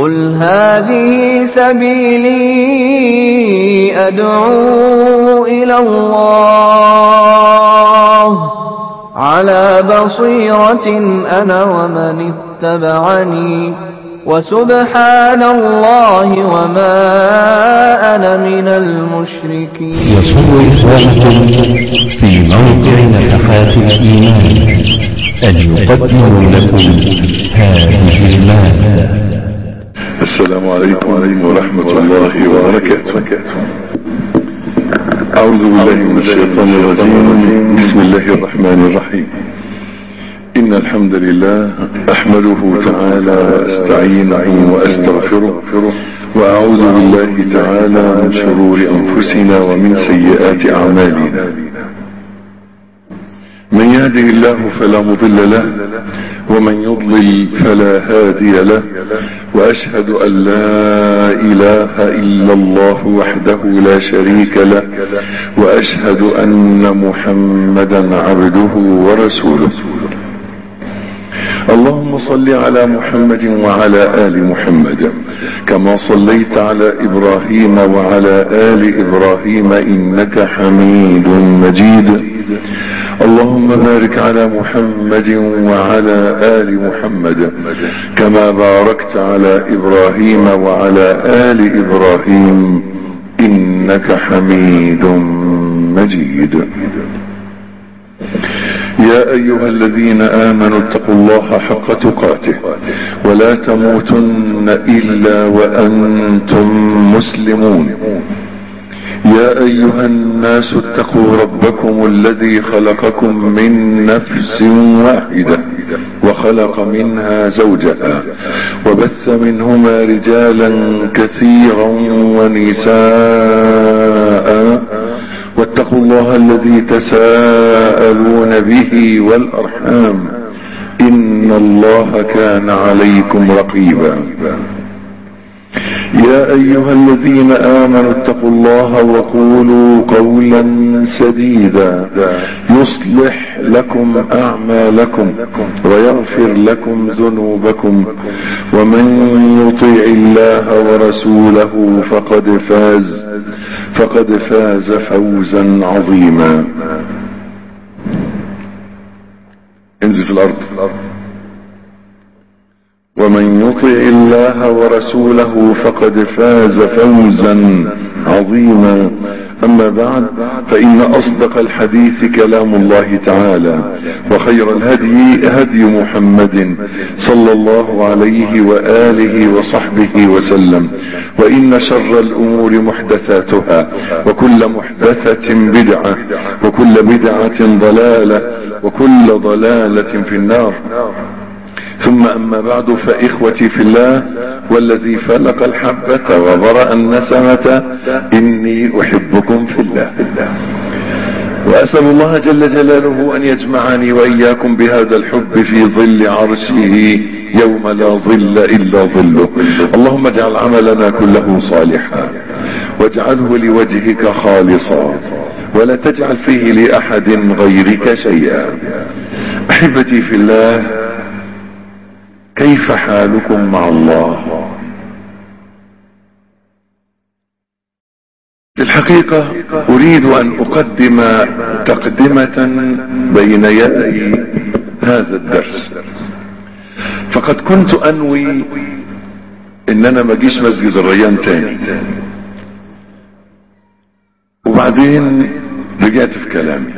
قل هذه سبيلي أدعو إلى الله على بصيرة أنا ومن اتبعني وسبحان الله وما أنا من المشركين يسر إخوانكم في موقع نفحات الإيمان أن يقدموا لكم هذه المادة السلام عليكم ورحمة الله وبركاته أعوذ بالله من الشيطان الرجيم بسم الله الرحمن الرحيم إن الحمد لله أحمده تعالى وأستعينه وأستغفره وأعوذ بالله تعالى من شرور أنفسنا ومن سيئات أعمالنا من يهده الله فلا مضل له ومن يضلل فلا هادي له وأشهد أن لا إله إلا الله وحده لا شريك له وأشهد أن محمدا عبده ورسوله اللهم صل على محمد وعلى آل محمد كما صليت على إبراهيم وعلى آل إبراهيم إنك حميد مجيد اللهم بارك على محمد وعلى آل محمد كما باركت على إبراهيم وعلى آل إبراهيم إنك حميد مجيد يا أيها الذين آمنوا اتقوا الله حق تقاته ولا تموتن إلا وأنتم مسلمون يا أيها الناس اتقوا ربكم الذي خلقكم من نفس واحدة وخلق منها زوجها وبث منهما رجالا كثيرا ونساء واتقوا الله الذي تساءلون به والأرحام إن الله كان عليكم رقيبا يا أيها الذين آمنوا اتقوا الله وقولوا قولا سديدا يصلح لكم أعمالكم ويغفر لكم ذنوبكم ومن يطيع الله ورسوله فقد فاز فقد فاز فوزا عظيما انزل في الأرض ومن يطع الله ورسوله فقد فاز فوزا عظيما أما بعد فإن أصدق الحديث كلام الله تعالى وخير الهدي هدي محمد صلى الله عليه وآله وصحبه وسلم وإن شر الأمور محدثاتها وكل محدثة بدعة وكل بدعة ضلالة وكل ضلالة في النار ثم أما بعد فإخوتي في الله والذي فلق الحبة وبرأ النسمة إني أحبكم في الله وأسأل الله جل جلاله أن يجمعني وإياكم بهذا الحب في ظل عرشه يوم لا ظل إلا ظله اللهم اجعل عملنا كله صالحا واجعله لوجهك خالصا ولا تجعل فيه لأحد غيرك شيئا أحبتي في الله كيف حالكم مع الله الحقيقة أريد أن أقدم تقدمة بين يدي هذا الدرس فقد كنت أنوي إن أنا ما أجيش مسجد الريان تاني وبعدين رجعت في كلامي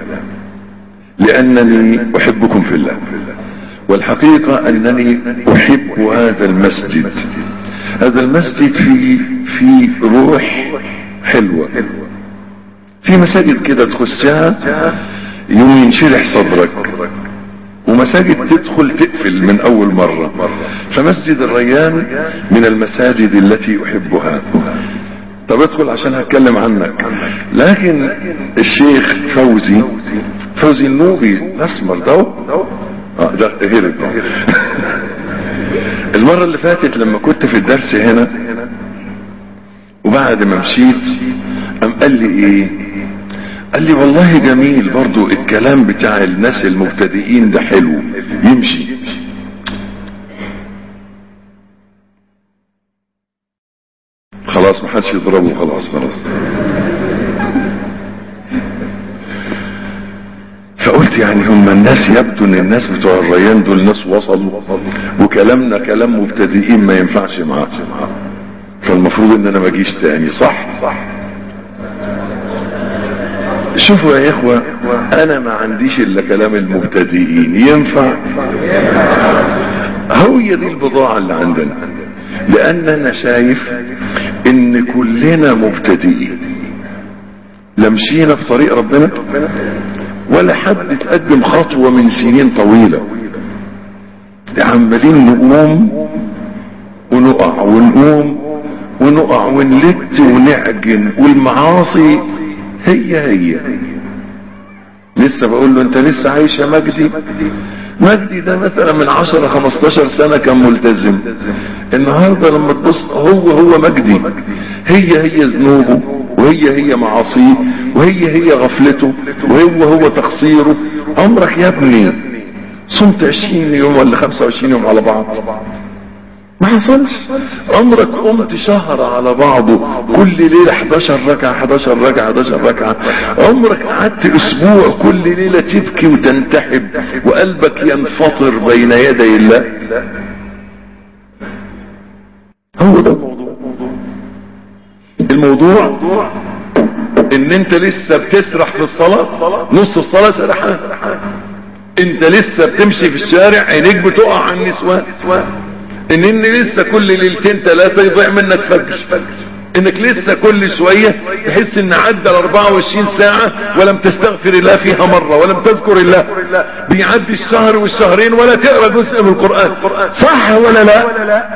لأنني أحبكم في الله والحقيقة أنني أحب هذا المسجد هذا المسجد في في روح حلوة في مساجد كده تخشها يوم ينشرح صدرك ومساجد تدخل تقفل من أول مرة فمسجد الريان من المساجد التي أحبها طب ادخل عشان هتكلم عنك لكن الشيخ فوزي فوزي النوبي الاسمر ده اه ده هرب المرة اللي فاتت لما كنت في الدرس هنا وبعد ما مشيت قام قال لي ايه قال لي والله جميل برضو الكلام بتاع الناس المبتدئين ده حلو يمشي خلاص ما حدش يضربه خلاص خلاص فقلت يعني هم الناس يبدو ان الناس بتوع الريان دول ناس وصلوا وكلامنا كلام مبتدئين ما ينفعش معاه فالمفروض ان انا ما اجيش تاني صح صح شوفوا يا اخوة انا ما عنديش الا كلام المبتدئين ينفع هي دي البضاعة اللي عندنا لان انا شايف ان كلنا مبتدئين لا مشينا في طريق ربنا ولا حد تقدم خطوة من سنين طويلة عمالين نقوم ونقع ونقوم ونقع ونلت ونعجن والمعاصي هي هي لسه بقول له انت لسه عايش يا مجدي مجدي ده مثلا من 10 15 سنة كان ملتزم النهاردة لما تبص هو هو مجدي هي هي ذنوبه وهي هي معاصيه وهي هي غفلته وهو هو تقصيره عمرك يا ابني صمت 20 يوم ولا 25 يوم على بعض ما حصلش عمرك قمت شهر على بعضه كل ليلة 11 ركعة 11 ركعة 11 ركعة عمرك قعدت اسبوع كل ليلة تبكي وتنتحب وقلبك ينفطر بين يدي الله هو ده الموضوع الموضوع ان انت لسه بتسرح في الصلاة نص الصلاة سرحان انت لسه بتمشي في الشارع عينيك بتقع على النسوان ان ان لسه كل ليلتين ثلاثة يضيع منك فجر انك لسه كل شوية تحس ان عدى ال 24 ساعة ولم تستغفر الله فيها مرة ولم تذكر الله بيعدي الشهر والشهرين ولا تقرأ جزء من القرآن صح ولا لا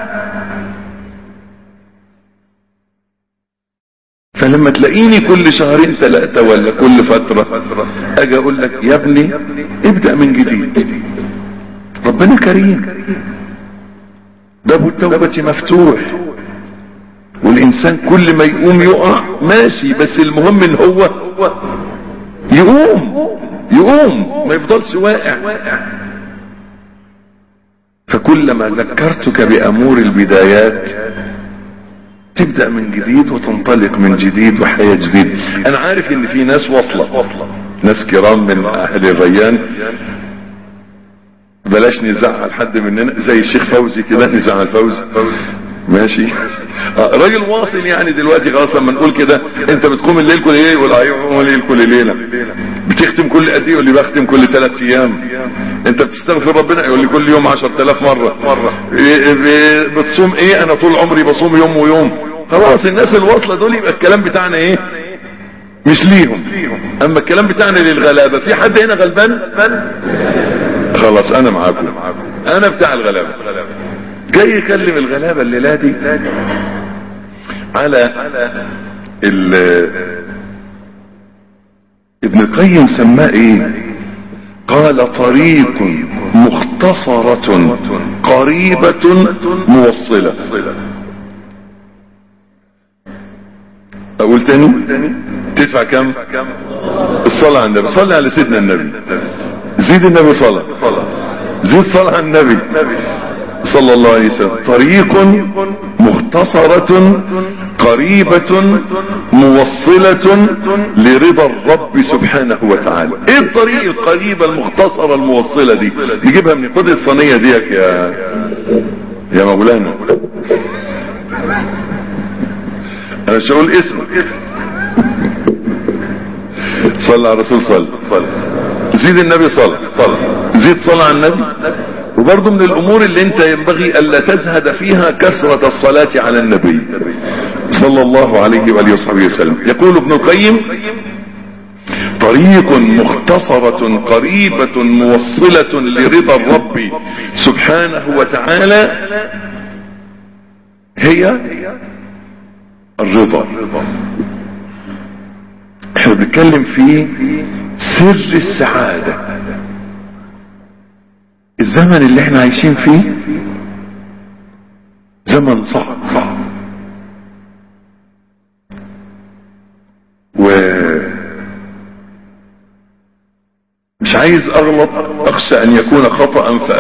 فلما تلاقيني كل شهرين ثلاثة ولا كل فترة اجي اقول لك يا ابني ابدأ من جديد ربنا كريم باب التوبة مفتوح والانسان كل ما يقوم يقع ماشي بس المهم ان هو يقوم يقوم ما يفضلش واقع فكلما ذكرتك بامور البدايات تبدأ من جديد وتنطلق من جديد وحياة جديد انا عارف ان في ناس واصلة ناس كرام من اهل الريان بلاش نزعل حد مننا زي الشيخ فوزي كده نزعل فوزي ماشي آه راجل واصل يعني دلوقتي خلاص لما نقول كده انت بتقوم الليل كل ليله يقول ايوه الليل كل ليله بتختم كل قد ايه يقول لي بختم كل ثلاث ايام انت بتستغفر ربنا يقول لي كل يوم 10000 مره مره بتصوم ايه انا طول عمري بصوم يوم ويوم خلاص الناس الواصله دول يبقى الكلام بتاعنا ايه مش ليهم اما الكلام بتاعنا للغلابه في حد هنا غلبان خلاص انا معاكم انا بتاع الغلابة جاي يكلم الغلابة الليلة دي على ال ابن القيم سماه ايه قال طريق مختصرة قريبة موصلة اقول تاني تدفع كم الصلاة على النبي صلي على سيدنا النبي زيد النبي صلى زيد صلى على النبي صلى الله عليه وسلم طريق مختصرة قريبة موصلة لرضا الرب سبحانه وتعالى ايه الطريق القريبة المختصرة الموصلة دي نجيبها من خد الصينية ديك يا يا مولانا انا مش هقول اسمه صلى على الرسول صلى زيد النبي صلى زيد صلى على النبي وبرضه من الامور اللي انت ينبغي الا تزهد فيها كثرة الصلاة على النبي صلى الله عليه وآله وصحبه وسلم يقول ابن القيم طريق مختصرة قريبة موصلة لرضا الرب سبحانه وتعالى هي الرضا احنا بنتكلم في سر السعادة الزمن اللي احنا عايشين فيه زمن صعب و مش عايز اغلط اخشى ان يكون خطأ ف...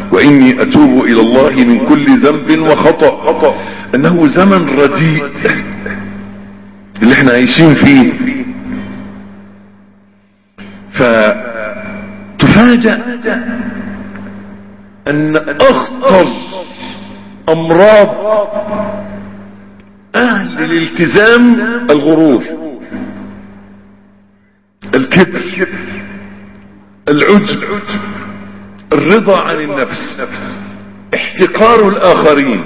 واني اتوب الى الله من كل ذنب وخطأ انه زمن رديء اللي احنا عايشين فيه فتفاجأ ان اخطر امراض اهل الالتزام الغرور الكبر العجب الرضا عن النفس احتقار الاخرين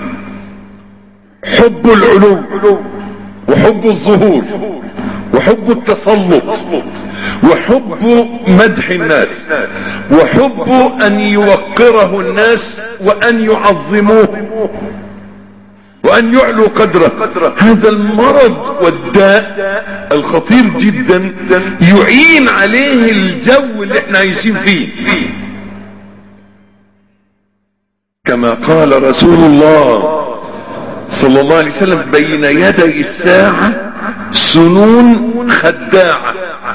حب العلو وحب الظهور وحب التسلط وحب مدح الناس وحب ان يوقره الناس وان يعظموه وان يعلو قدره هذا المرض والداء الخطير جدا يعين عليه الجو اللي احنا عايشين فيه كما قال رسول الله صلى الله عليه وسلم بين يدي الساعة سنون خداعة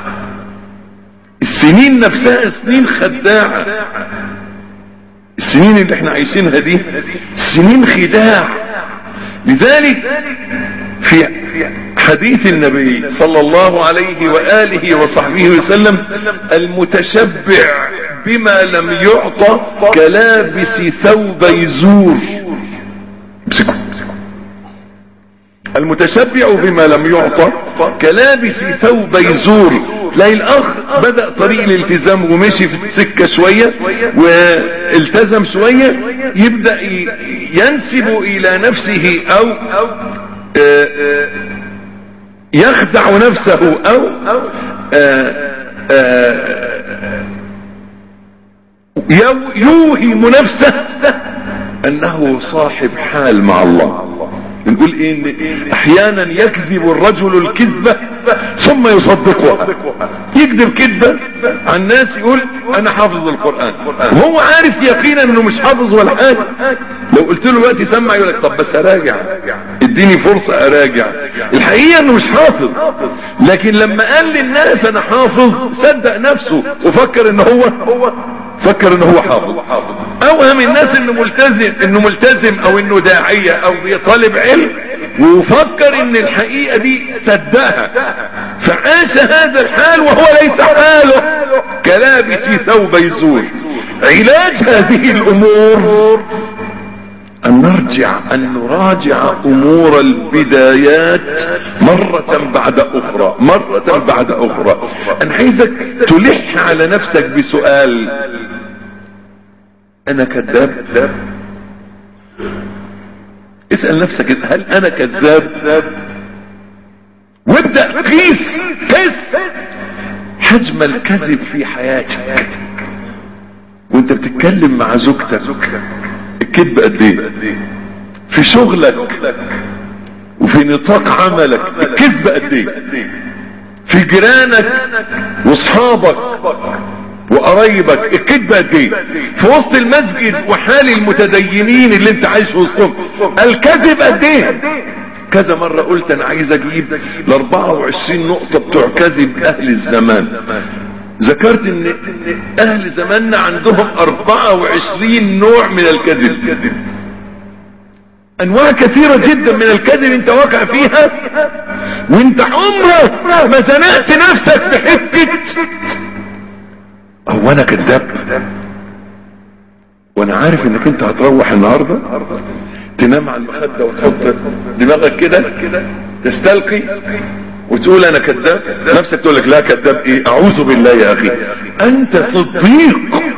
السنين نفسها سنين خداعة السنين اللي احنا عايشينها دي سنين خداع لذلك في حديث النبي صلى الله عليه وآله وصحبه وسلم المتشبع بما لم يعطى كلابس ثوبي زور المتشبع بما لم يعطى كلابس ثوبي زور تلاقي الاخ بدأ طريق الالتزام ومشي في السكة شوية والتزم شوية يبدأ ينسب الى نفسه او يخدع نفسه او يوهم نفسه انه صاحب حال مع الله نقول ايه ان احيانا يكذب الرجل الكذبة ثم يصدقها يكذب كذبة عن الناس يقول انا حافظ القرآن وهو عارف يقينا انه مش حافظ ولا حاجة لو قلت له دلوقتي سمع يقول لك طب بس اراجع اديني فرصة اراجع الحقيقة انه مش حافظ لكن لما قال للناس انا حافظ صدق نفسه وفكر ان هو فكر ان هو حافظ اوهم الناس انه ملتزم انه ملتزم او انه داعية او طالب علم وفكر ان الحقيقة دي صدقها فعاش هذا الحال وهو ليس حاله كلابس ثوب يزور علاج هذه الامور ان نرجع ان نراجع امور البدايات مرة بعد اخرى مرة بعد اخرى انا عايزك تلح على نفسك بسؤال انا كذاب اسأل نفسك هل انا كذاب وابدأ قيس قيس حجم الكذب في حياتك وانت بتتكلم مع زوجتك الكذب قد ايه في شغلك وفي نطاق عملك الكذب قد ايه في جيرانك واصحابك وقرايبك الكذب قد ايه في وسط المسجد وحال المتدينين اللي انت عايش وسطهم الكذب قد ايه كذا مرة قلت انا عايز اجيب ال 24 نقطة بتوع كذب اهل الزمان ذكرت ان اهل زماننا عندهم 24 نوع من الكذب انواع كثيرة جدا من الكذب انت واقع فيها وانت عمرك ما زنقت نفسك بحتة هو انا كذاب وانا عارف انك انت هتروح النهاردة تنام على المخدة وتحط دماغك كده تستلقي وتقول انا كذاب نفسك تقول لك لا كذاب ايه اعوذ بالله يا اخي انت صديق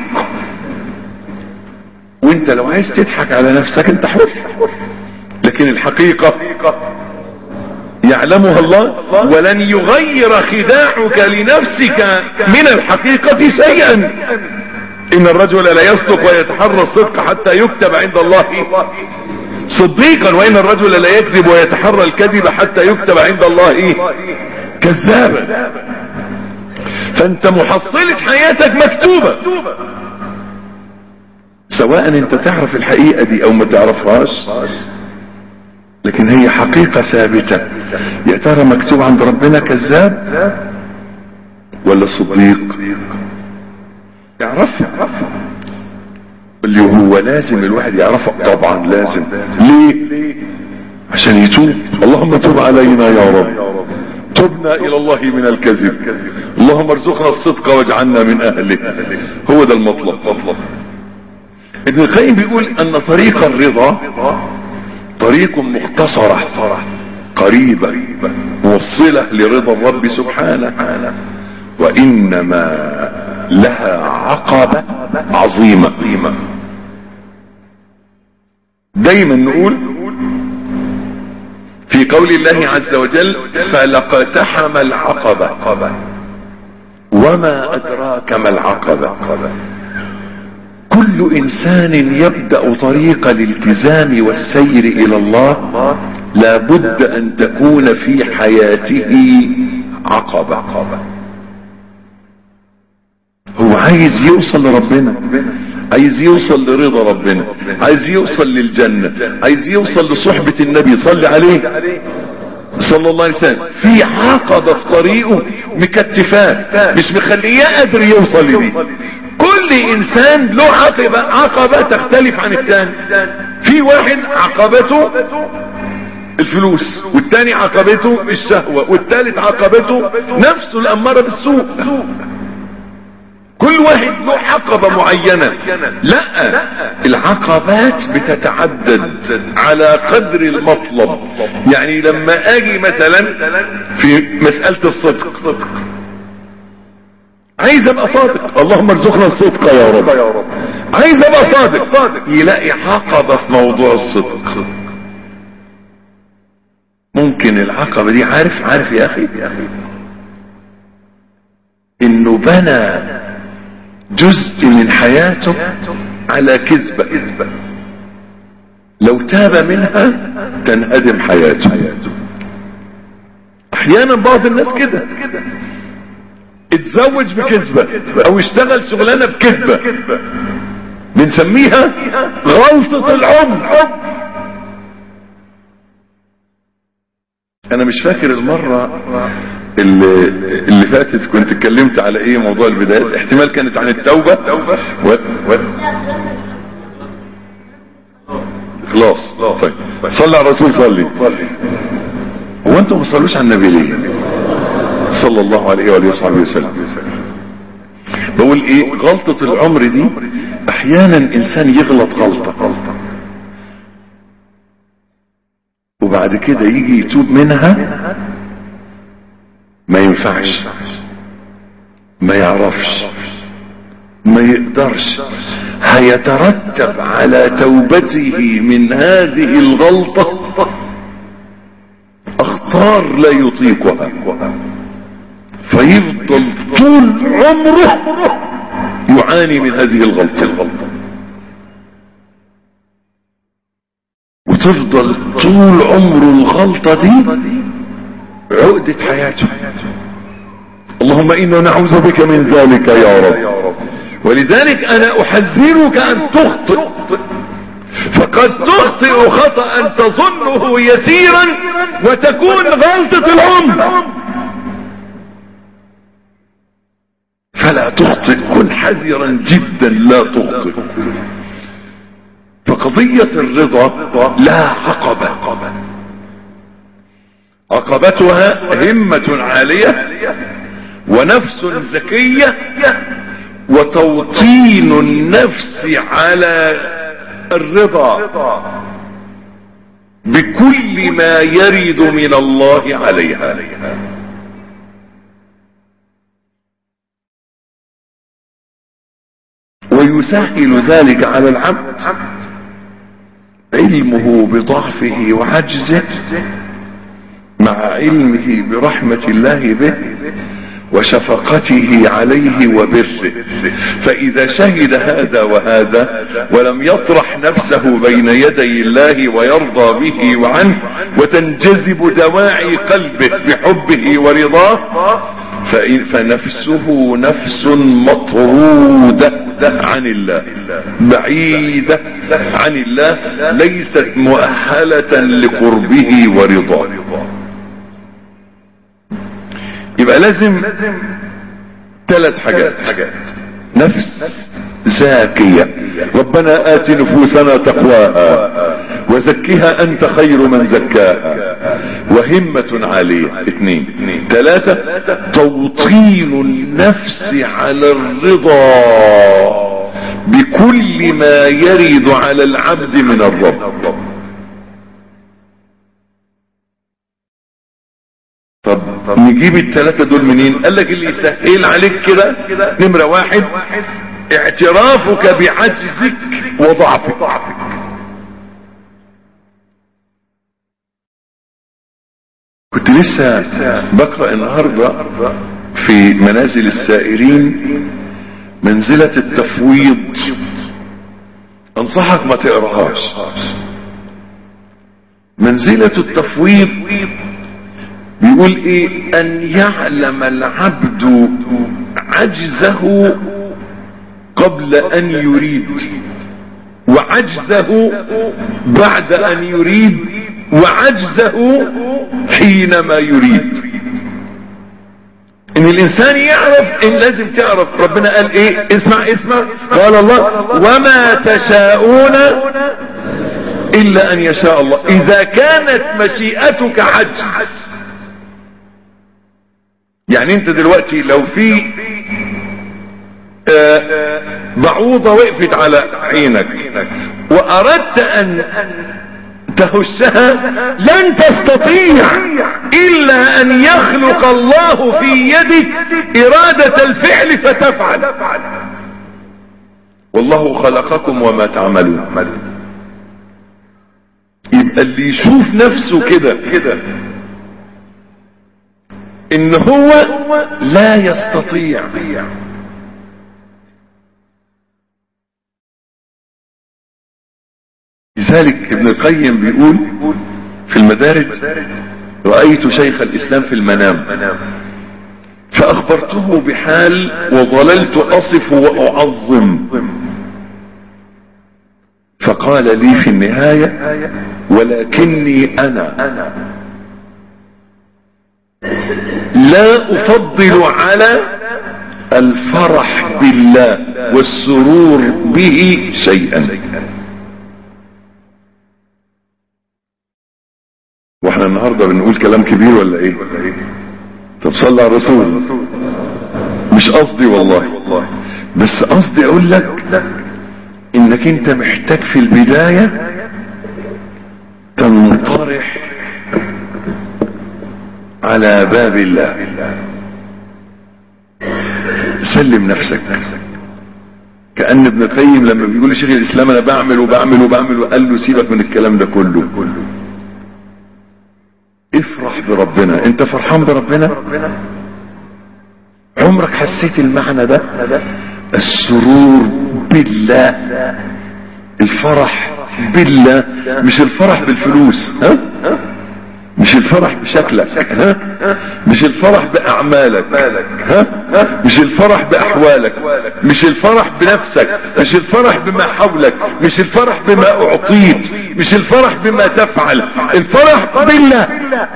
وانت لو عايز تضحك على نفسك انت حر لكن الحقيقة يعلمها الله ولن يغير خداعك لنفسك من الحقيقة شيئا ان الرجل لا يصدق ويتحرى الصدق حتى يكتب عند الله صديقا وان الرجل لا يكذب ويتحرى الكذب حتى يكتب عند الله كذابا فانت محصلة حياتك مكتوبة سواء انت تعرف الحقيقة دي او ما تعرفهاش لكن هي حقيقة ثابتة يا ترى مكتوب عند ربنا كذاب ولا صديق يعرفها اللي هو لازم الواحد يعرفها طبعا لازم ليه عشان يتوب اللهم تب علينا يا رب تبنا الى الله من الكذب اللهم ارزقنا الصدق واجعلنا من اهله هو ده المطلب ابن القيم بيقول ان طريق الرضا طريق مختصرة قريبة موصلة لرضا الرب سبحانه وانما لها عقبة عظيمة دايما نقول في قول الله عز وجل فلقتحم العقبة وما أدراك ما العقبة كل إنسان يبدأ طريق الالتزام والسير إلى الله لابد أن تكون في حياته عقبة هو عايز يوصل لربنا عايز يوصل لرضا ربنا عايز يوصل للجنة عايز يوصل لصحبة النبي صلي عليه صلى الله عليه وسلم في عقبة في طريقه مكتفاه مش مخليه قادر يوصل لدي كل انسان له عقبة عقبة تختلف عن الثاني في واحد عقبته الفلوس والتاني عقبته الشهوة والتالت عقبته نفسه الامارة بالسوء كل واحد له عقبة معينة لا العقبات بتتعدد على قدر المطلب يعني لما اجي مثلا في مسألة الصدق عايز ابقى صادق اللهم ارزقنا الصدق يا رب عايز ابقى صادق يلاقي عقبة في موضوع الصدق ممكن العقبة دي عارف عارف يا اخي انه بنى جزء من حياته على كذبة لو تاب منها تنهدم حياته احيانا بعض الناس كده اتزوج بكذبة او اشتغل شغلانة بكذبة بنسميها غلطة العمر انا مش فاكر المرة اللي, اللي فاتت كنت اتكلمت على ايه موضوع البدايات احتمال كانت عن التوبة و... و... خلاص طيب صلى على الرسول صلي هو انتم ما تصلوش على النبي ليه صلى الله عليه وآله وصحبه وسلم بقول ايه غلطة العمر دي احيانا انسان يغلط غلطة وبعد كده يجي يتوب منها ما ينفعش ما يعرفش ما يقدرش هيترتب على توبته من هذه الغلطة اخطار لا يطيقها فيفضل طول عمره يعاني من هذه الغلطة وتفضل طول عمره الغلطة دي عقدة حياته اللهم إنا نعوذ بك من ذلك يا رب ولذلك أنا أحذرك أن تخطئ فقد تخطئ خطأ تظنه يسيرا وتكون غلطة العمر فلا تخطئ كن حذرا جدا لا تخطئ فقضية الرضا لا عقبة عقبتها همة عالية ونفس زكية وتوطين النفس على الرضا بكل ما يرد من الله عليها ويسهل ذلك على العبد علمه بضعفه وعجزه مع علمه برحمة الله به وشفقته عليه وبره فإذا شهد هذا وهذا ولم يطرح نفسه بين يدي الله ويرضى به وعنه وتنجذب دواعي قلبه بحبه ورضاه فنفسه نفس مطرودة عن الله بعيدة عن الله ليست مؤهلة لقربه ورضاه يبقى لازم ثلاث حاجات نفس زاكية ربنا آت نفوسنا تقواها وزكها انت خير من زكاها وهمة عالية اثنين ثلاثة توطين النفس على الرضا بكل ما يرد على العبد من الرب طب نجيب الثلاثة دول منين قال لك اللي يسهل عليك كده نمرة واحد اعترافك بعجزك وضعفك كنت لسه بقرأ النهاردة في منازل السائرين منزلة التفويض انصحك ما تقراهاش منزلة التفويض بيقول ايه ان يعلم العبد عجزه قبل ان يريد وعجزه بعد ان يريد وعجزه حينما يريد ان الانسان يعرف ان لازم تعرف ربنا قال ايه اسمع اسمع قال الله وما تشاءون الا ان يشاء الله اذا كانت مشيئتك عجز يعني انت دلوقتي لو في بعوضة وقفت على عينك واردت ان تهشها لن تستطيع الا ان يخلق الله في يدك ارادة الفعل فتفعل والله خلقكم وما تعملون يبقى اللي يشوف نفسه كده كده ان هو لا يستطيع لذلك ابن القيم بيقول في المدارج رأيت شيخ الإسلام في المنام فأخبرته بحال وظللت أصف وأعظم فقال لي في النهاية ولكني أنا لا أفضل على الفرح بالله والسرور به شيئا واحنا النهاردة بنقول كلام كبير ولا ايه طب صلى على الرسول مش قصدي والله بس قصدي اقول لك انك انت محتاج في البداية تنطرح على باب الله سلم نفسك كأن ابن القيم لما بيقول لشيخ الاسلام انا بعمل وبعمل وبعمل وقال له سيبك من الكلام ده كله افرح بربنا انت فرحان بربنا عمرك حسيت المعنى ده السرور بالله الفرح بالله مش الفرح بالفلوس ها مش الفرح بشكلك ها مش الفرح باعمالك ها مش الفرح باحوالك مش الفرح بنفسك مش الفرح بما حولك مش الفرح بما اعطيت مش الفرح بما تفعل الفرح بالله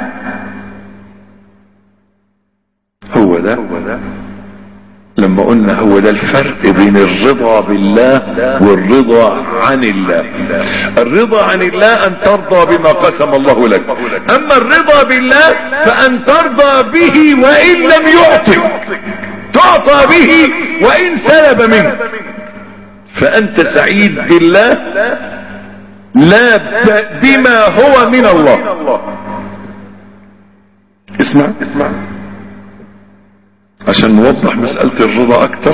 هو ده لما قلنا هو ده الفرق بين الرضا بالله والرضا عن الله الرضا عن الله ان ترضى بما قسم الله لك اما الرضا بالله فان ترضى به وان لم يعطك تعطى به وان سلب منك فانت سعيد بالله لا بما هو من الله اسمع اسمع عشان نوضح مسألة الرضا اكتر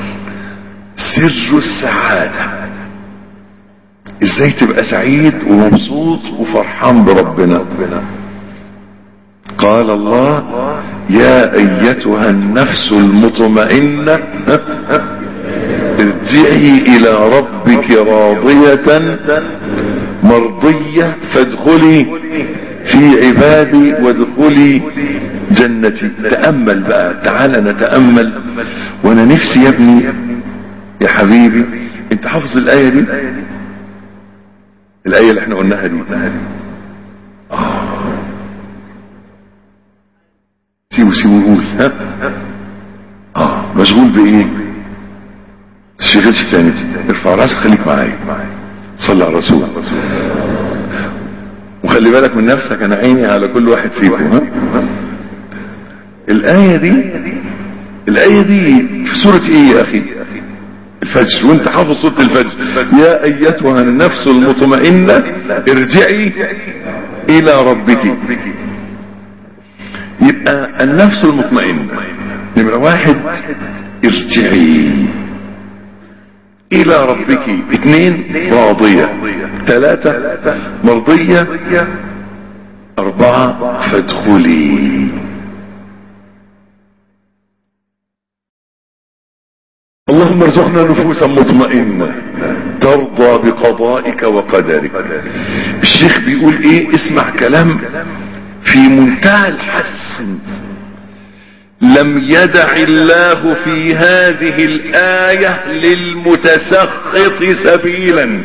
سر السعادة ازاي تبقى سعيد ومبسوط وفرحان بربنا قال الله يا ايتها النفس المطمئنة ارجعي الى ربك راضية مرضية فادخلي في عبادي وادخلي جنتي تأمل بقى تعالى نتأمل وانا نفسي يا ابني يا حبيبي انت حافظ الآية دي الآية اللي احنا قلناها دي آه. سيبه سيبه يقول ها اه مشغول بايه تشغلش تاني ارفع راسك خليك معايا صلى على الرسول وخلي بالك من نفسك انا عيني على كل واحد فيكم ها الآية دي الآية دي في سورة ايه يا اخي الفجر وانت حافظ سورة الفجر يا ايتها النفس المطمئنة ارجعي الى ربك يبقى النفس المطمئنة نمرة واحد ارجعي الى ربك اثنين راضية ثلاثة مرضية اربعة فادخلي اللهم ارزقنا نفوسا مطمئنة ترضى بقضائك وقدرك الشيخ بيقول ايه اسمع كلام في منتهى الحسن لم يدع الله في هذه الآية للمتسخط سبيلا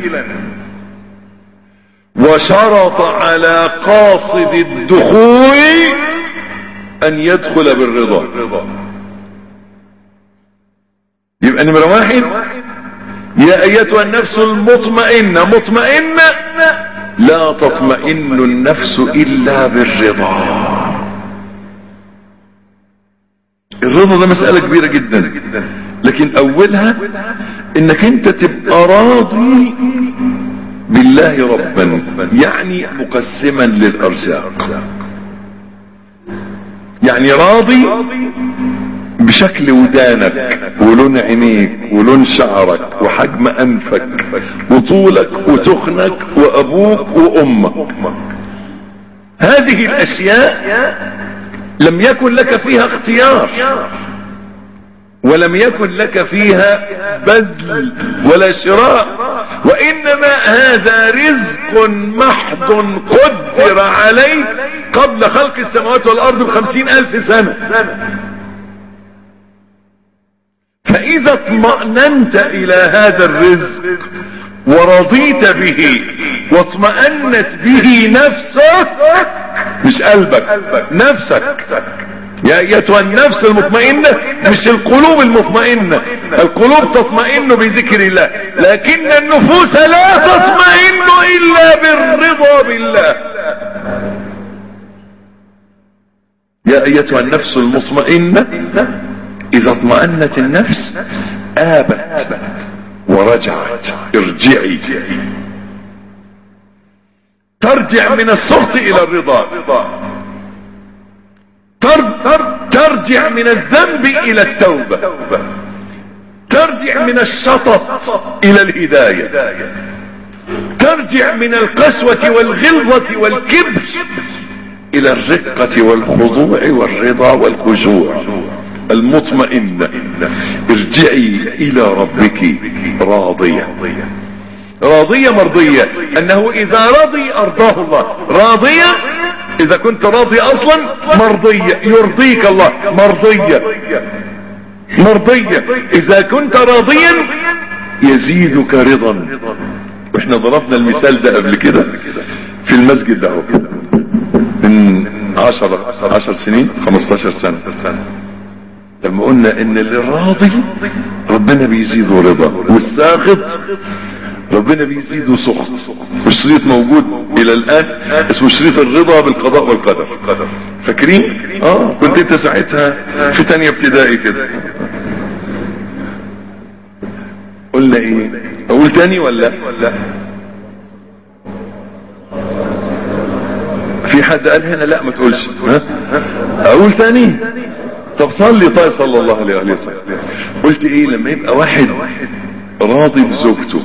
وشرط على قاصد الدخول ان يدخل بالرضا يبقى نمرة واحد يا ايتها النفس المطمئنة مطمئنة لا تطمئن النفس الا بالرضا الرضا ده مسألة كبيرة جدا لكن اولها انك انت تبقى راضي بالله ربا يعني مقسما للارزاق يعني راضي بشكل ودانك ولون عينيك ولون شعرك وحجم انفك وطولك وتخنك وابوك وامك هذه الاشياء لم يكن لك فيها اختيار ولم يكن لك فيها بذل ولا شراء وانما هذا رزق محض قدر عليه قبل خلق السماوات والارض بخمسين الف سنة فاذا اطمأننت الى هذا الرزق ورضيت به واطمأنت به نفسك مش قلبك نفسك يا ايتها النفس المطمئنة مش القلوب المطمئنة القلوب تطمئن بذكر الله لكن النفوس لا تطمئن الا بالرضا بالله يا ايتها النفس المطمئنة اذا اطمأنت النفس ابت ورجعت ارجعي ترجع من السخط الى الرضا ترجع من الذنب الى التوبة ترجع من الشطط الى الهداية ترجع من القسوة والغلظة والكبر الى الرقة والخضوع والرضا والخشوع المطمئنة ارجعي الى ربك راضية راضية مرضية انه اذا رضي ارضاه الله راضية اذا كنت راضي اصلا مرضية يرضيك الله مرضية مرضية اذا كنت راضيا يزيدك رضا واحنا ضربنا المثال ده قبل كده في المسجد ده من عشر عشر سنين خمستاشر سنة لما قلنا ان اللي راضي ربنا بيزيده رضا والساخط ربنا بيزيده سخط والشريط موجود الى الان اسمه شريط الرضا بالقضاء والقدر فاكرين اه كنت انت ساعتها في تانية ابتدائي كده قلنا ايه اقول تاني ولا في حد قال هنا لا ما تقولش ها اقول تاني طب صلي طيب صلى الله عليه وسلم قلت ايه لما يبقى واحد راضي بزوجته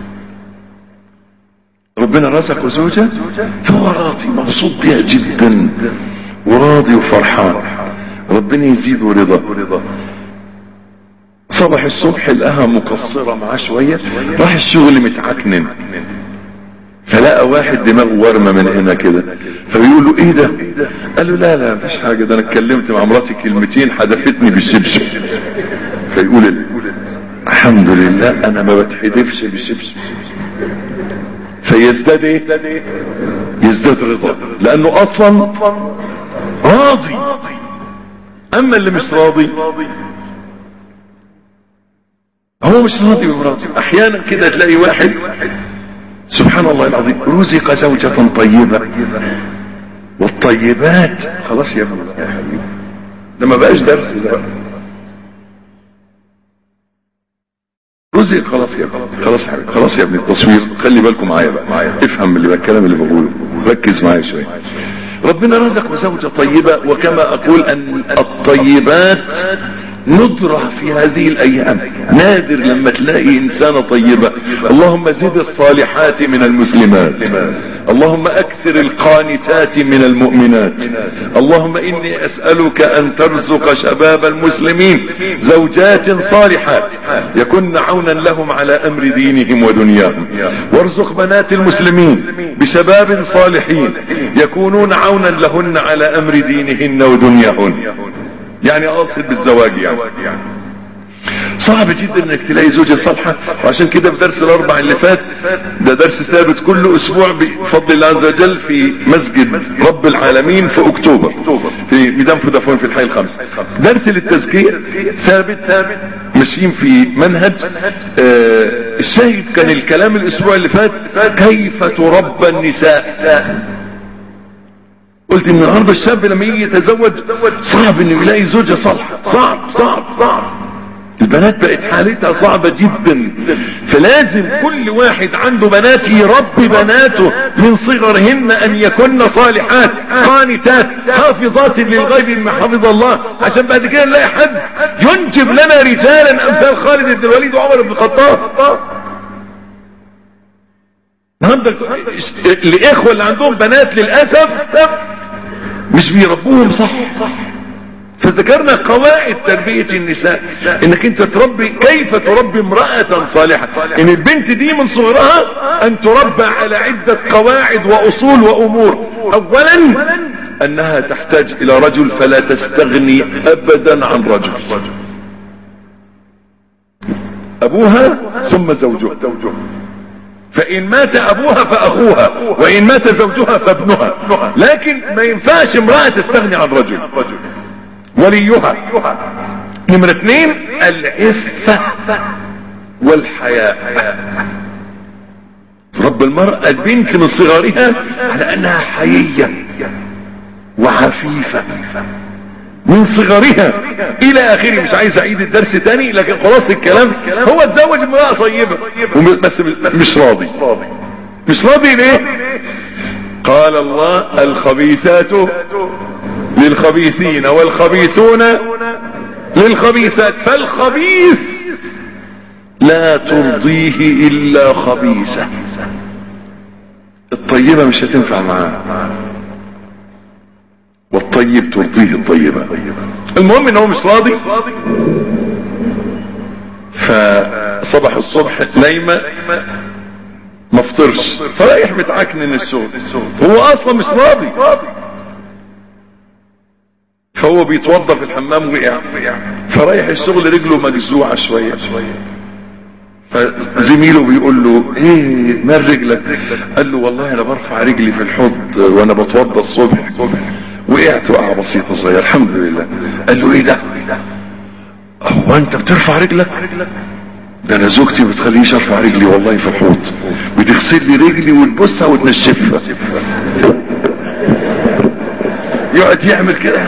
ربنا رزقه زوجة فهو راضي مبسوط بها جدا وراضي وفرحان ربنا يزيده رضا صبح الصبح لقاها مقصرة معاه شوية راح الشغل متعكنن فلقى واحد دماغه ورمة من هنا كده فبيقول له ايه ده قال له لا لا مفيش حاجة ده انا اتكلمت مع مراتي كلمتين حدفتني بالشبشب فيقول الحمد لله انا ما بتحدفش بالشبشب فيزداد ايه يزداد رضا لانه اصلا راضي اما اللي مش راضي هو مش راضي بمراته احيانا كده تلاقي واحد سبحان الله العظيم رزق زوجة طيبة والطيبات خلاص يا ابني يا حبيبي ده ما بقاش درس ده رزق خلاص يا ابني خلاص يا حبيبي خلاص يا ابني التصوير خلي بالكم معايا بقى معايا افهم اللي الكلام اللي بقوله ركز معايا شويه ربنا رزق زوجة طيبة وكما اقول ان الطيبات ندرة في هذه الايام نادر لما تلاقي انسانة طيبة اللهم زد الصالحات من المسلمات اللهم اكثر القانتات من المؤمنات اللهم اني اسألك ان ترزق شباب المسلمين زوجات صالحات يكن عونا لهم على امر دينهم ودنياهم وارزق بنات المسلمين بشباب صالحين يكونون عونا لهن على امر دينهن ودنياهن يعني اقصد بالزواج يعني صعب جدا انك تلاقي زوجة صالحة وعشان كده في درس الاربع اللي فات ده درس ثابت كل اسبوع بفضل الله عز وجل في مسجد رب العالمين في اكتوبر في ميدان فودافون في الحي الخامس درس للتزكية ثابت ثابت ماشيين في منهج آه الشاهد كان الكلام الاسبوع اللي فات كيف تربى النساء قلت ان النهارده الشاب لما يجي يتزوج صعب انه يلاقي زوجة صالحة صعب صعب صعب البنات بقت حالتها صعبة جدا فلازم كل واحد عنده بنات يربي بناته من صغرهن ان يكن صالحات قانتات حافظات للغيب بما حفظ الله عشان بعد كده نلاقي حد ينجب لنا رجالا امثال خالد بن الوليد وعمر بن الخطاب النهارده الاخوه اللي عندهم بنات للاسف مش بيربوهم صح فذكرنا قواعد تربية النساء انك انت تربي كيف تربي امرأة صالحة ان البنت دي من صغرها ان تربى على عدة قواعد واصول وامور اولا انها تحتاج الى رجل فلا تستغني ابدا عن رجل ابوها ثم زوجها فإن مات أبوها فأخوها وإن مات زوجها فابنها لكن ما ينفعش امرأة تستغني عن رجل وليها نمرة اثنين العفة والحياء رب المرأة البنت من صغرها على أنها حيية وعفيفة من صغرها الى اخره مش عايز اعيد الدرس تاني لكن خلاص الكلام هو اتزوج امرأة طيبة بس مش راضي مش راضي ليه قال الله الخبيثات للخبيثين والخبيثون للخبيثات فالخبيث لا ترضيه الا خبيثة الطيبة مش هتنفع معاه والطيب ترضيه الطيبة المهم ان هو مش راضي فصبح الصبح نايمة ما فطرش فرايح متعكنن الشغل هو اصلا مش راضي فهو بيتوضى في الحمام وقع فرايح الشغل رجله مجزوعة شوية فزميله بيقول له ايه مال رجلك قال له والله انا برفع رجلي في الحوض وانا بتوضى الصبح وقعت وقعة بسيطة صغيرة الحمد لله قال له ايه ده هو انت بترفع رجلك ده انا زوجتي ما بتخلينيش ارفع رجلي والله في الحوض بتغسل لي رجلي وتبصها وتنشفها يقعد يعمل كده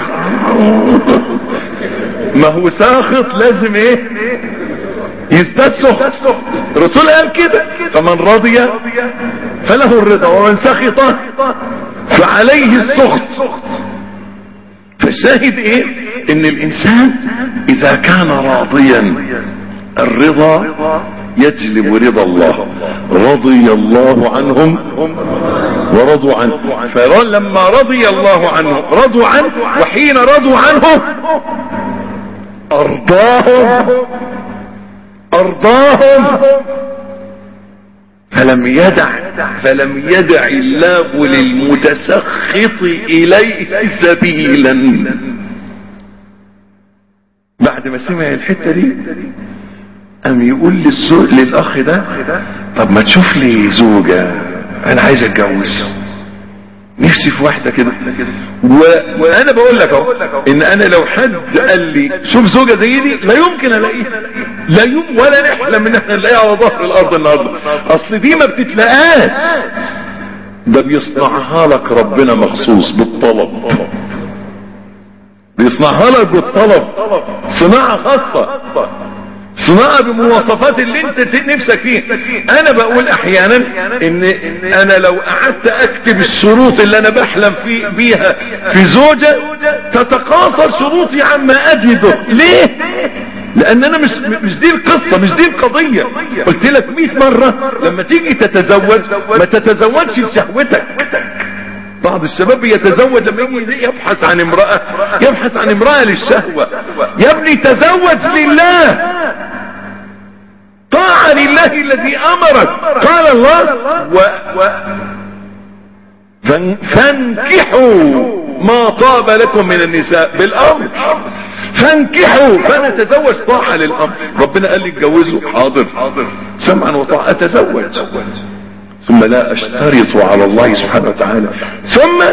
ما هو ساخط لازم ايه يزداد سخط الرسول قال كده فمن رضي فله الرضا ومن سخط فعليه السخط فالشاهد ايه ان الانسان اذا كان راضيا الرضا يجلب رضا الله رضي الله عنهم ورضوا عنه فلما رضي الله عنهم رضوا عنه وحين رضوا عنه ارضاهم ارضاهم فلم يدع فلم يدع الله للمتسخط اليه سبيلا بعد ما سمع الحته دي قام يقول للزوج للاخ ده طب ما تشوف لي زوجه انا عايز اتجوز نفسي في واحده كده و... وانا بقول لك اهو ان انا لو حد قال لي شوف زوجه زي دي لا يمكن الاقيها لا يوم ولا نحلم ان احنا نلاقيها على ظهر الارض النهارده اصل دي ما بتتلاقاش ده بيصنعها لك ربنا مخصوص بالطلب بيصنعها لك بالطلب صناعة خاصة صناعة بمواصفات اللي انت نفسك فيه انا بقول احيانا ان انا لو قعدت اكتب الشروط اللي انا بحلم في بيها في زوجة تتقاصر شروطي عما اجده ليه لان انا مش مش دي القصة مش دي القضية قلت لك 100 مرة لما تيجي تتزوج ما تتزوجش لشهوتك بعض الشباب يتزوج لما يجي يبحث عن امرأة يبحث عن امرأة للشهوة يا ابني تزوج لله طاعة لله الذي امرك قال الله و... و... فان... فانكحوا ما طاب لكم من النساء بالامر فانكحوا فانا اتزوج طاعة للامر ربنا قال لي اتجوزوا حاضر سمعا وطاعة اتزوج ثم لا اشترط على الله سبحانه وتعالى ثم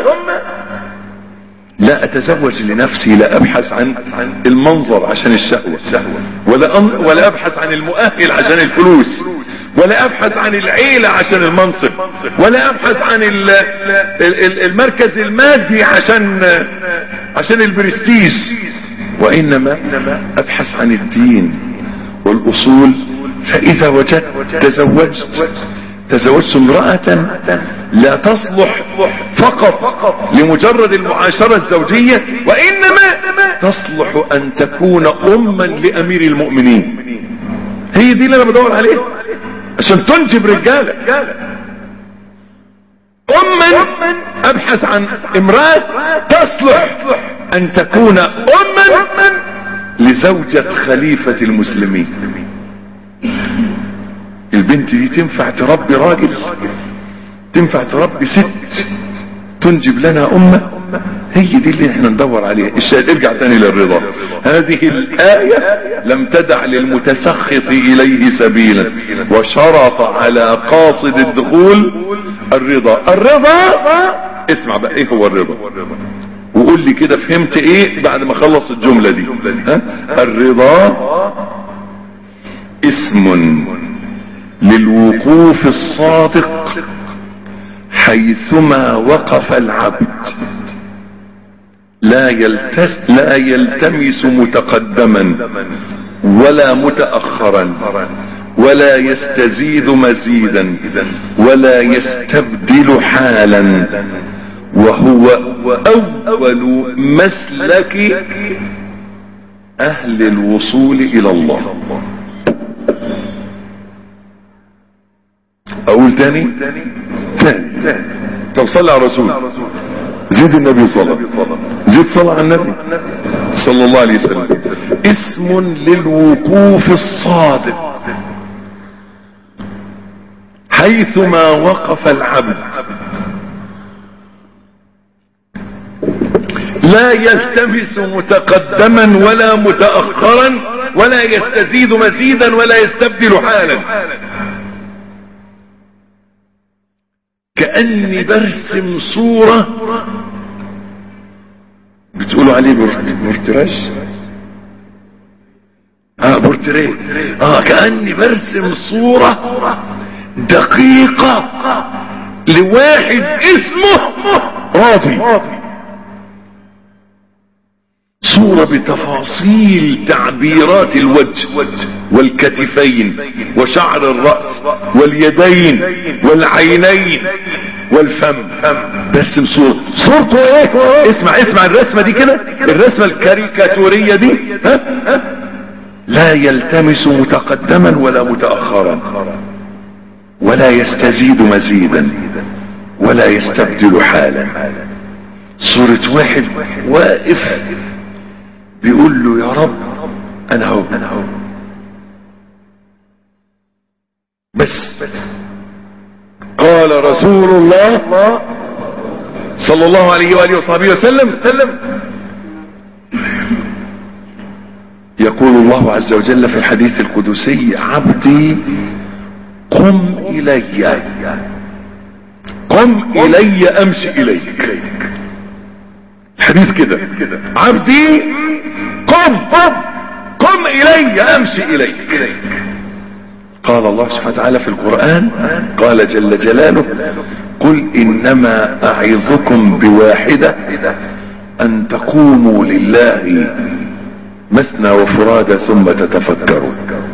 لا اتزوج لنفسي لا ابحث عن المنظر عشان الشهوة ولا, ولا ابحث عن المؤهل عشان الفلوس ولا ابحث عن العيلة عشان المنصب ولا ابحث عن المركز المادي عشان عشان البرستيج وانما ابحث عن الدين والاصول فاذا وجدت تزوجت تزوجت امرأة لا تصلح فقط لمجرد المعاشرة الزوجية وإنما تصلح أن تكون أما لأمير المؤمنين هي دي اللي أنا بدور عليها عشان تنجب رجالة أما أبحث عن امرأة تصلح أن تكون أما لزوجة خليفة المسلمين البنت دي تنفع تربي راجل تنفع تربي ست تنجب لنا امة هي دي اللي احنا ندور عليها الشاهد ارجع تاني للرضا هذه الآية لم تدع للمتسخط إليه سبيلا وشرط على قاصد الدخول الرضا الرضا اسمع بقى ايه هو الرضا وقول لي كده فهمت ايه بعد ما خلص الجملة دي ها؟ الرضا اسم للوقوف الصادق حيثما وقف العبد لا يلتس لا يلتمس متقدما ولا متأخرا ولا يستزيد مزيدا ولا يستبدل حالا وهو اول مسلك اهل الوصول الى الله اقول تاني تاني طب صلى على الرسول زيد النبي صلى زيد صلى على النبي صلى الله عليه وسلم اسم للوقوف الصادق حيثما وقف العبد لا يلتمس متقدما ولا متأخرا ولا يستزيد مزيدا ولا يستبدل حالا كأني برسم صورة بتقولوا عليه بورتراش اه بورتريه اه كأني برسم صورة دقيقة لواحد اسمه راضي صورة بتفاصيل تعبيرات الوجه والكتفين وشعر الرأس واليدين والعينين والفم برسم صورة صورته ايه اسمع اسمع الرسمة دي كده الرسمة الكاريكاتورية دي ها؟ ها؟ لا يلتمس متقدما ولا متأخرا ولا يستزيد مزيدا ولا يستبدل حالا صورة واحد واقف بيقول له يا رب انا هو بس قال رسول الله صلى الله عليه وآله وصحبه وسلم يقول الله عز وجل في الحديث القدسي عبدي قم إلي قم إلي أمشي إليك حديث كده عبدي قم قم قم الي امشي اليك قال الله سبحانه وتعالى في القرآن قال جل جلاله قل انما اعظكم بواحدة ان تقوموا لله مثنى وفرادى ثم تتفكروا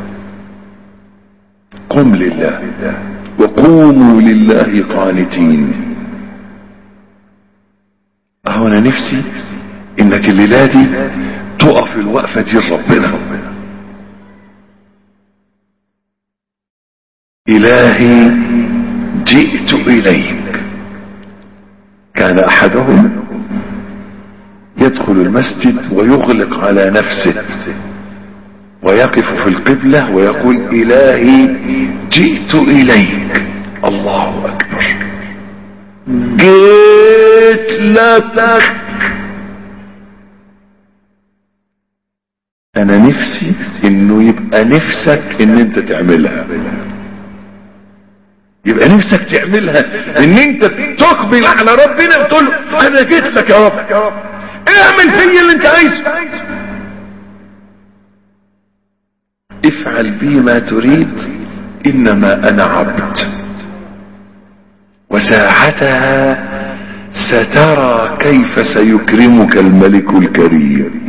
قم لله وقوموا لله قانتين اهو انا نفسي انك الليلة دي تقف الوقفة دي لربنا الهي جئت اليك كان احدهم يدخل المسجد ويغلق على نفسه ويقف في القبلة ويقول الهي جئت اليك الله اكبر جئت لك انا نفسي انه يبقى نفسك ان انت تعملها يبقى نفسك تعملها ان انت تقبل على ربنا وتقول له انا جيت لك يا رب اعمل فيا اللي انت عايزه افعل بي ما تريد انما انا عبد وساعتها سترى كيف سيكرمك الملك الكريم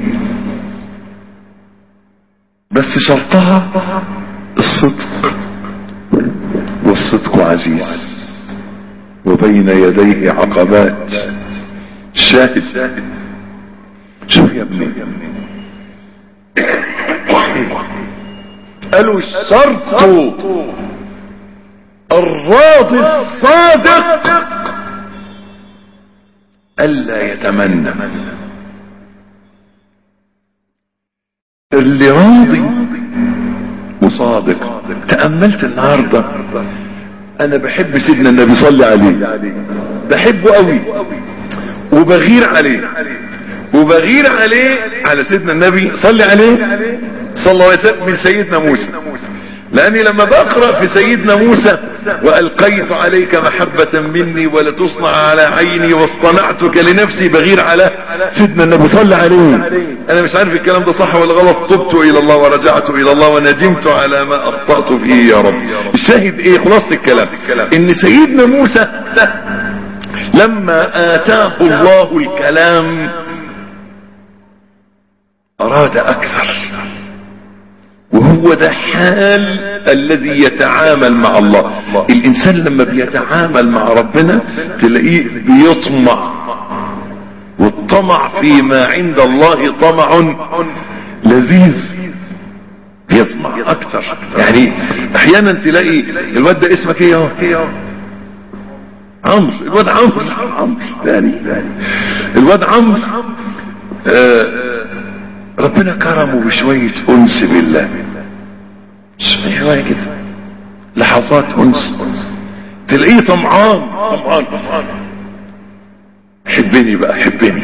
بس شرطها الصدق والصدق عزيز وبين يديه عقبات شاهد شوف يا ابني قالوا الشرط الراضي الصادق الا يتمنى اللي راضي وصادق تأملت النهاردة انا بحب سيدنا النبي صلي عليه بحبه قوي وبغير عليه وبغير عليه على سيدنا النبي صلي عليه صلى الله عليه وسلم من سيدنا موسى لاني لما بقرأ في سيدنا موسى والقيت عليك محبة مني ولتصنع على عيني واصطنعتك لنفسي بغير على سيدنا النبي صلى عليه انا مش عارف الكلام ده صح ولا غلط تبت الى الله ورجعت الى الله وندمت على ما اخطأت فيه يا رب الشاهد ايه خلاصة الكلام ان سيدنا موسى لما اتاه الله الكلام اراد اكثر وهو ده حال الذي يتعامل مع الله الانسان لما بيتعامل مع ربنا تلاقيه بيطمع والطمع فيما عند الله طمع لذيذ يطمع اكتر يعني احيانا تلاقي الواد ده اسمك ايه اهو عمرو الواد عمرو عمرو تاني الواد عمرو آه ربنا كرمه بشوية انس بالله شوية كده لحظات انس تلاقيه طمعان طمعان طمعان حبني بقى حبني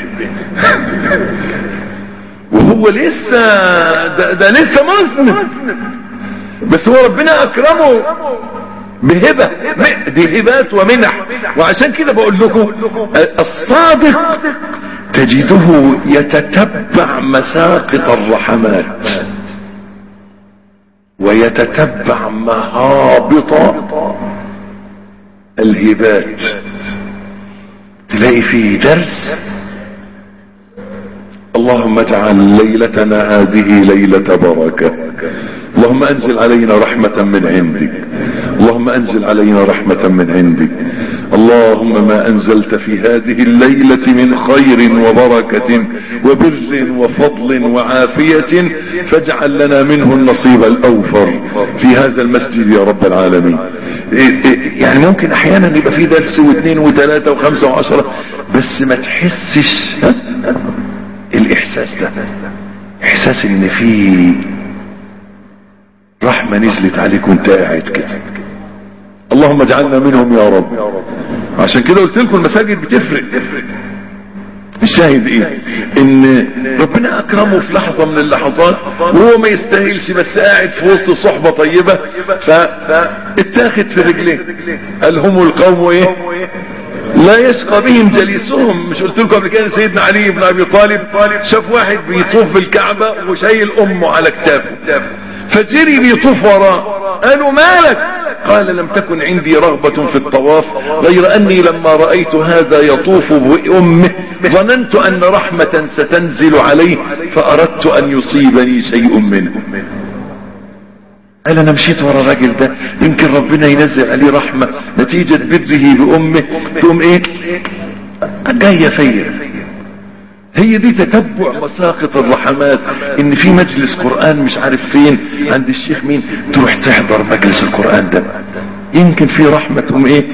وهو لسه ده, ده لسه مذنب بس هو ربنا اكرمه بهبة دي هبات ومنح وعشان كده بقول لكم الصادق تجده يتتبع مساقط الرحمات ويتتبع مهابط الهبات تلاقي فيه درس اللهم اجعل ليلتنا هذه ليلة بركة اللهم انزل علينا رحمة من عندك اللهم انزل علينا رحمة من عندك اللهم ما انزلت في هذه الليلة من خير وبركة وبر وفضل وعافية فاجعل لنا منه النصيب الاوفر في هذا المسجد يا رب العالمين يعني ممكن احيانا يبقى في درس واثنين وثلاثة وخمسة وعشرة بس ما تحسش الاحساس ده احساس ان في رحمة نزلت عليك وانت قاعد كده اللهم اجعلنا منهم يا رب عشان كده قلت لكم المساجد بتفرق الشاهد ايه ان ربنا اكرمه في لحظة من اللحظات وهو ما يستاهلش بس قاعد في وسط صحبة طيبة فاتاخد في رجليه قال هم القوم ايه لا يشقى بهم جليسهم مش قلت لكم قبل كده سيدنا علي بن ابي طالب شاف واحد بيطوف بالكعبة وشايل امه على كتافه فجري بيطوف وراه قالوا مالك قال لم تكن عندي رغبة في الطواف غير اني لما رأيت هذا يطوف بامه ظننت ان رحمة ستنزل عليه فاردت ان يصيبني شيء منه قال انا مشيت ورا الراجل ده يمكن ربنا ينزل عليه رحمة نتيجة بره بامه تقوم ايه جاية فيا هي دي تتبع مساقط الرحمات ان في مجلس قرآن مش عارف فين عند الشيخ مين تروح تحضر مجلس القرآن ده يمكن في رحمة تقوم ايه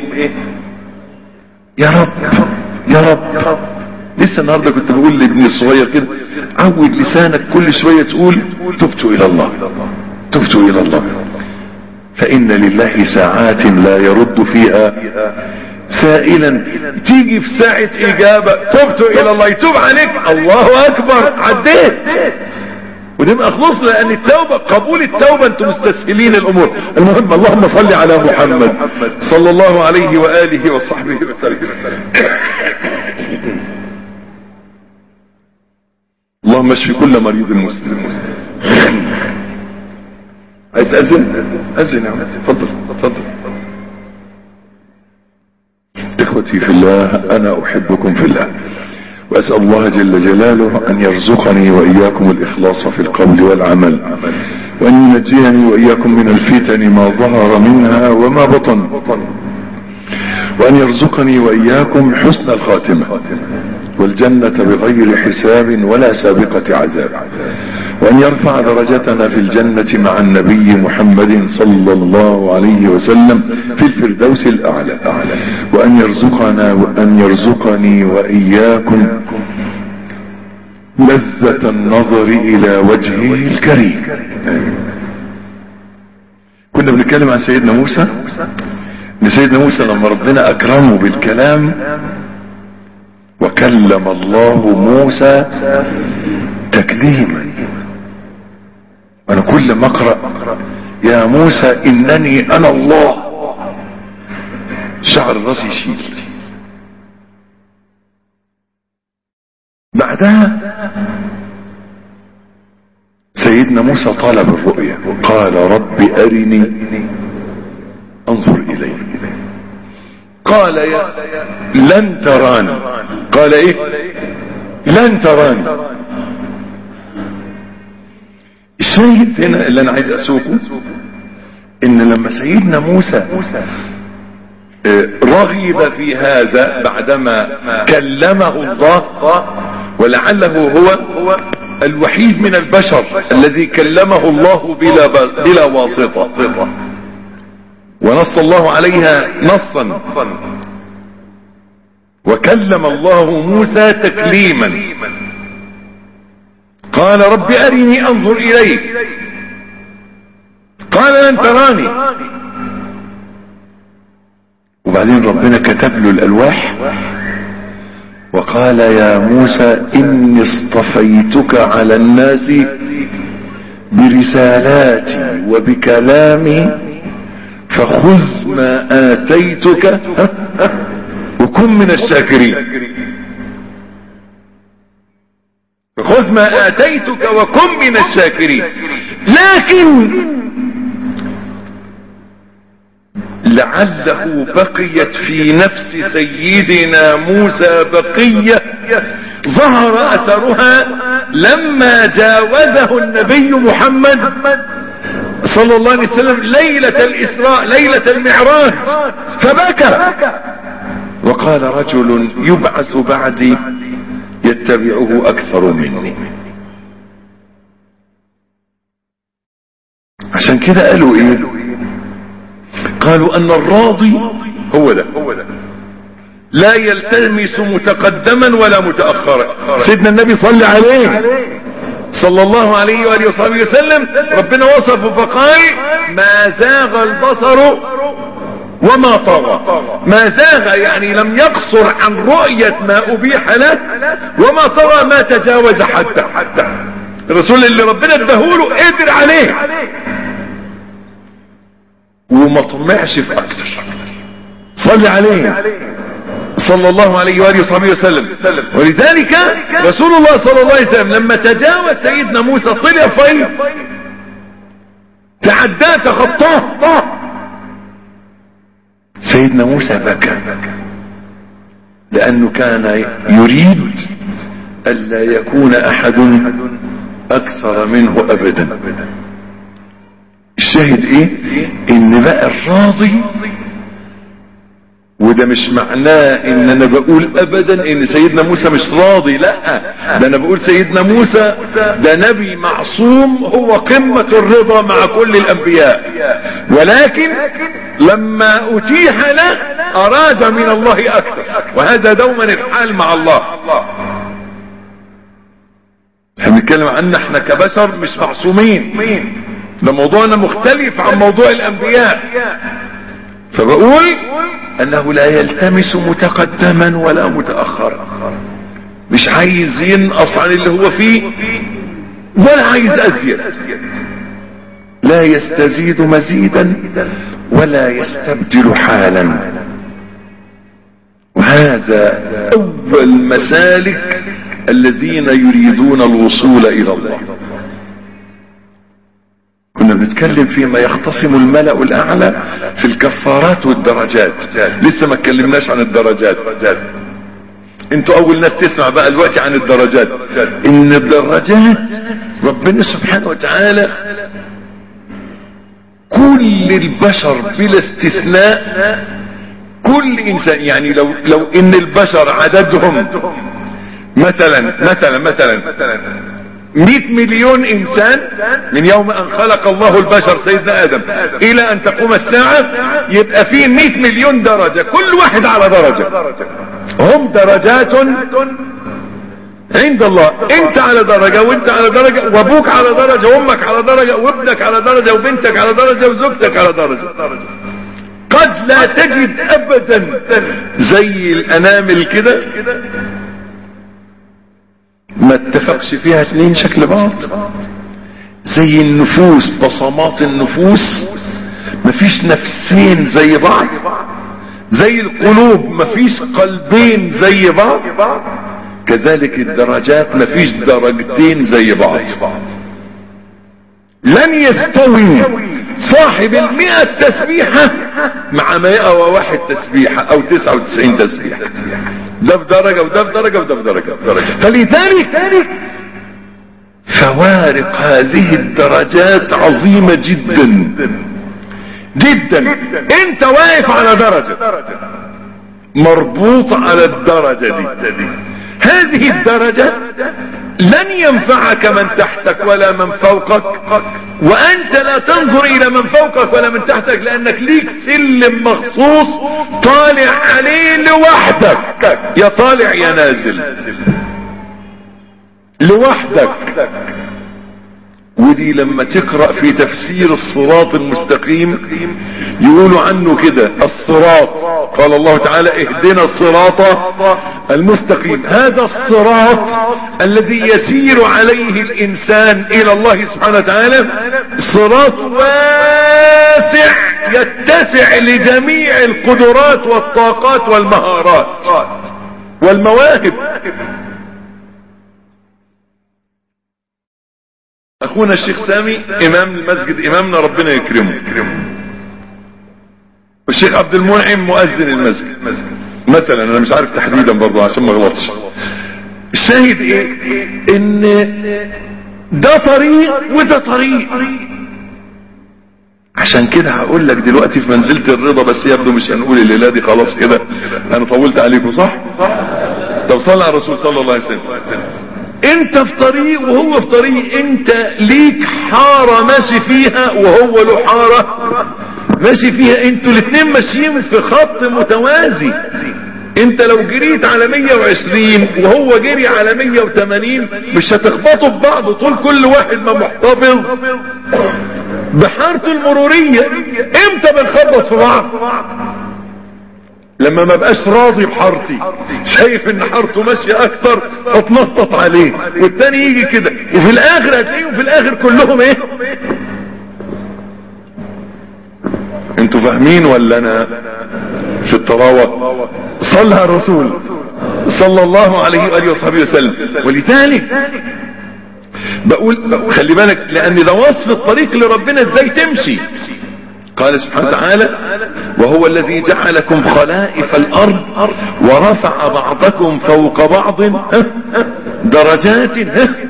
يا رب يا رب لسه النهاردة كنت بقول لابني الصغير كده عود لسانك كل شوية تقول تبت الى الله تبت الى الله فان لله ساعات لا يرد فيها سائلا تيجي في ساعة اجابة تبت الى الله يتوب عليك الله اكبر عديت ونبقى خلصنا لان التوبة قبول التوبة انتم مستسهلين الامور المهم اللهم صل على محمد صلى الله عليه وآله وصحبه وسلم اللهم اشفي كل مريض مسلم عايز تأذن أذن يا عم اتفضل اتفضل اخوتي في الله انا احبكم في الله واسأل الله جل جلاله ان يرزقني واياكم الاخلاص في القول والعمل وان ينجيني واياكم من الفتن ما ظهر منها وما بطن وان يرزقني واياكم حسن الخاتمة والجنة بغير حساب ولا سابقة عذاب وأن يرفع درجتنا في الجنة مع النبي محمد صلى الله عليه وسلم في الفردوس الأعلى وأن يرزقنا وأن يرزقني وإياكم لذة النظر إلى وجهه الكريم كنا بنتكلم عن سيدنا موسى ان سيدنا موسى لما ربنا اكرمه بالكلام وكلم الله موسى تكليما انا كل ما اقرا يا موسى انني انا الله شعر الراس يشيل بعدها سيدنا موسى طلب الرؤيا قال رب ارني انظر الي قال يا لن تراني قال ايه لن تراني الشاهد هنا اللي انا عايز اسوقه ان لما سيدنا موسى رغب في هذا بعدما كلمه الله ولعله هو الوحيد من البشر الذي كلمه الله بلا, بلا واسطة ونص الله عليها نصا وكلم الله موسى تكليما قال رب أرني أنظر إليك قال لن تراني وبعدين ربنا كتب له الألواح وقال يا موسى إني اصطفيتك على الناس برسالاتي وبكلامي فخذ ما آتيتك وكن من الشاكرين فخذ ما آتيتك وكن من الشاكرين لكن لعله بقيت في نفس سيدنا موسى بقية ظهر أثرها لما جاوزه النبي محمد صلى الله عليه وسلم ليلة الإسراء ليلة المعراج فبكى وقال رجل يبعث بعدي يتبعه أكثر مني عشان كده قالوا ايه قالوا ان الراضي هو ده لا يلتمس متقدما ولا متأخرا سيدنا النبي صلى عليه صلى الله عليه وآله وصحبه وسلم ربنا وصفه فقال ما زاغ البصر وما طغى ما زاغ يعني لم يقصر عن رؤية ما أبيح له وما طغى ما تجاوز حتى الرسول اللي ربنا ادهوله قدر عليه وما طمعش في اكتر صلي عليه صلى الله عليه وآله وصحبه وسلم ولذلك رسول الله صلى الله عليه وسلم لما تجاوز سيدنا موسى طلع فيه تعداه تخطاه سيدنا موسى بكى لأنه كان يريد ألا يكون أحد أكثر منه أبدا الشاهد إيه إن بقى الراضي وده مش معناه ان انا بقول ابدا ان سيدنا موسى مش راضي لا ده انا بقول سيدنا موسى ده نبي معصوم هو قمة الرضا مع كل الانبياء ولكن لما اتيح له اراد من الله اكثر وهذا دوما الحال مع الله احنا بنتكلم عن احنا كبشر مش معصومين ده موضوعنا مختلف عن موضوع الانبياء فبقول انه لا يلتمس متقدما ولا متأخرا مش عايز ينقص عن اللي هو فيه ولا عايز ازيد لا يستزيد مزيدا ولا يستبدل حالا وهذا اول مسالك الذين يريدون الوصول الى الله كنا بنتكلم فيما يختصم الملأ الاعلى في الكفارات والدرجات لسه ما اتكلمناش عن الدرجات انتوا اول ناس تسمع بقى الوقت عن الدرجات ان الدرجات ربنا سبحانه وتعالى كل البشر بلا استثناء كل انسان يعني لو لو ان البشر عددهم مثلا مثلا مثلا 100 مليون انسان من يوم ان خلق الله البشر سيدنا ادم الى ان تقوم الساعة يبقى فيه 100 مليون درجة كل واحد على درجة هم درجات عند الله انت على درجة وانت على درجة وابوك على درجة وامك على درجة وابنك على درجة وبنتك على درجة وزوجتك على درجة قد لا تجد ابدا زي الانامل كده ما اتفقش فيها اتنين شكل بعض زي النفوس بصمات النفوس مفيش نفسين زي بعض زي القلوب مفيش قلبين زي بعض كذلك الدرجات مفيش درجتين زي بعض لن يستوي صاحب المئة تسبيحة مع مئة وواحد تسبيحة او تسعة وتسعين تسبيحة ده بدرجة وده بدرجة وده بدرجة فلذلك فوارق هذه الدرجات عظيمة جدا جدا انت واقف على درجة مربوط على الدرجة دي هذه الدرجة لن ينفعك من تحتك ولا من فوقك وانت لا تنظر الى من فوقك ولا من تحتك لانك ليك سلم مخصوص طالع عليه لوحدك يا طالع يا نازل لوحدك ودي لما تقرأ في تفسير الصراط المستقيم يقولوا عنه كده الصراط قال الله تعالى اهدنا الصراط المستقيم هذا الصراط الذي يسير عليه الانسان الى الله سبحانه وتعالى صراط واسع يتسع لجميع القدرات والطاقات والمهارات والمواهب اخونا الشيخ سامي امام المسجد امامنا ربنا يكرمه والشيخ عبد المنعم مؤذن المسجد مثلا انا مش عارف تحديدا برضه عشان ما اغلطش الشاهد ايه ان ده طريق وده طريق عشان كده هقول لك دلوقتي في منزلة الرضا بس يبدو مش هنقول الليلة دي خلاص كده انا طولت عليكم صح طب صلى على الرسول صلى الله عليه وسلم انت في طريق وهو في طريق انت ليك حارة ماشي فيها وهو له حارة ماشي فيها انتوا الاثنين ماشيين في خط متوازي انت لو جريت على 120 وهو جري على 180 مش هتخبطوا ببعض طول كل واحد ما محتفظ بحارته المرورية امتى بنخبط في بعض لما ما بقاش راضي بحارتي شايف ان حارته ماشية اكتر اتنطط عليه والتاني يجي كده وفي الاخر هتلاقيهم في الاخر كلهم ايه انتوا فاهمين ولا انا في الطراوة صلى الرسول صلى الله عليه وآله وصحبه وسلم ولذلك بقول خلي بالك لان ده وصف الطريق لربنا ازاي تمشي قال سبحانه وتعالى وهو الذي جعلكم خلائف الارض ورفع بعضكم فوق بعض درجات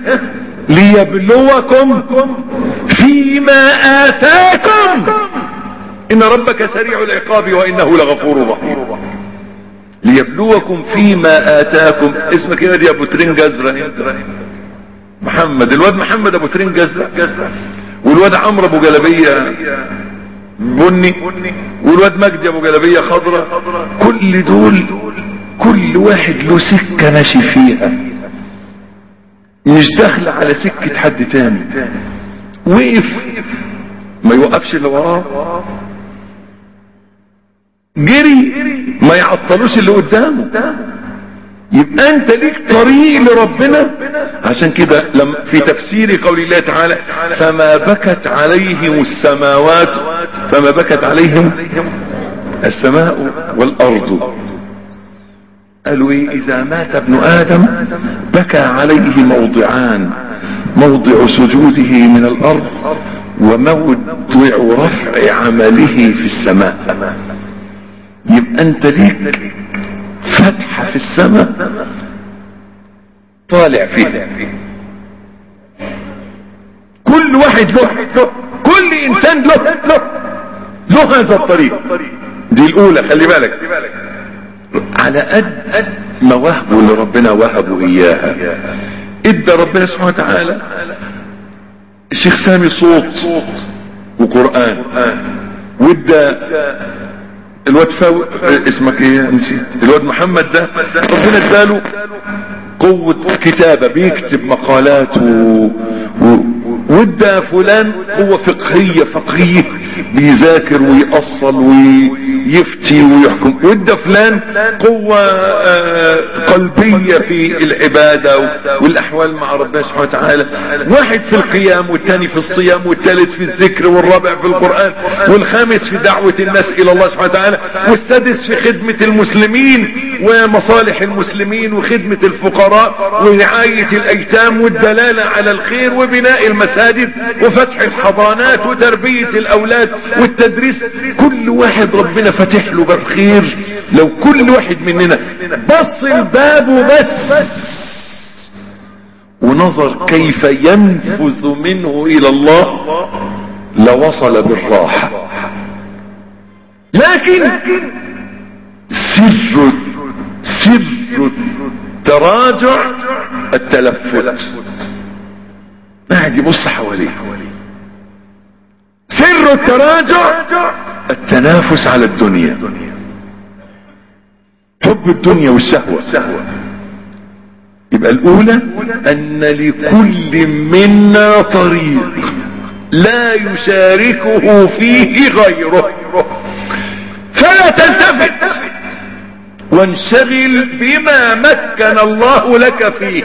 ليبلوكم فيما اتاكم ان ربك سريع العقاب وانه لغفور رحيم ليبلوكم فيما اتاكم اسمك ايه يا ابو ترنج ازرق محمد الواد محمد ابو ترنج ازرق والواد عمرو ابو جلبيه بني والواد مجدي ابو جلبيه خضراء كل دول كل واحد له سكه ماشي فيها مش داخل على سكه حد تاني وقف ما يوقفش اللي وراه جري ما يعطلوش اللي قدامه يبقى انت ليك طريق لربنا عشان كده لما في تفسير قول الله تعالى فما بكت عليهم السماوات فما بكت عليهم السماء والارض قالوا ايه اذا مات ابن ادم بكى عليه موضعان موضع سجوده من الارض وموضع رفع عمله في السماء يبقى انت ليك فتحة في السماء طالع فيها كل واحد له كل انسان له له له هذا الطريق دي الاولى خلي بالك على قد ما وهبوا اللي ربنا وهبوا اياها ادى ربنا سبحانه وتعالى الشيخ سامي صوت وقرآن وادى الواد فاو اسمك ايه نسيت الواد محمد ده ربنا اداله قوة كتابة بيكتب مقالات و... و... وادى فلان قوة فقهية فقهية بيذاكر ويأصل ويفتي ويحكم وادى فلان قوة آه قلبية في العبادة والاحوال مع ربنا سبحانه وتعالى واحد في القيام والثاني في الصيام والثالث في الذكر والرابع في القرآن والخامس في دعوة الناس الى الله سبحانه وتعالى والسادس في خدمة المسلمين ومصالح المسلمين وخدمة الفقراء ورعاية الايتام والدلالة على الخير وبناء المساجد وفتح الحضانات وتربية الاولاد والتدريس كل واحد ربنا فتح له باب خير لو كل واحد مننا بص الباب وبس ونظر كيف ينفذ منه الى الله لوصل بالراحة لكن سر سر التراجع التلفت قاعد يبص حواليه سر التراجع التنافس على الدنيا حب الدنيا والشهوة يبقى الاولى ان لكل منا طريق لا يشاركه فيه غيره فلا تلتفت وانشغل بما مكن الله لك فيه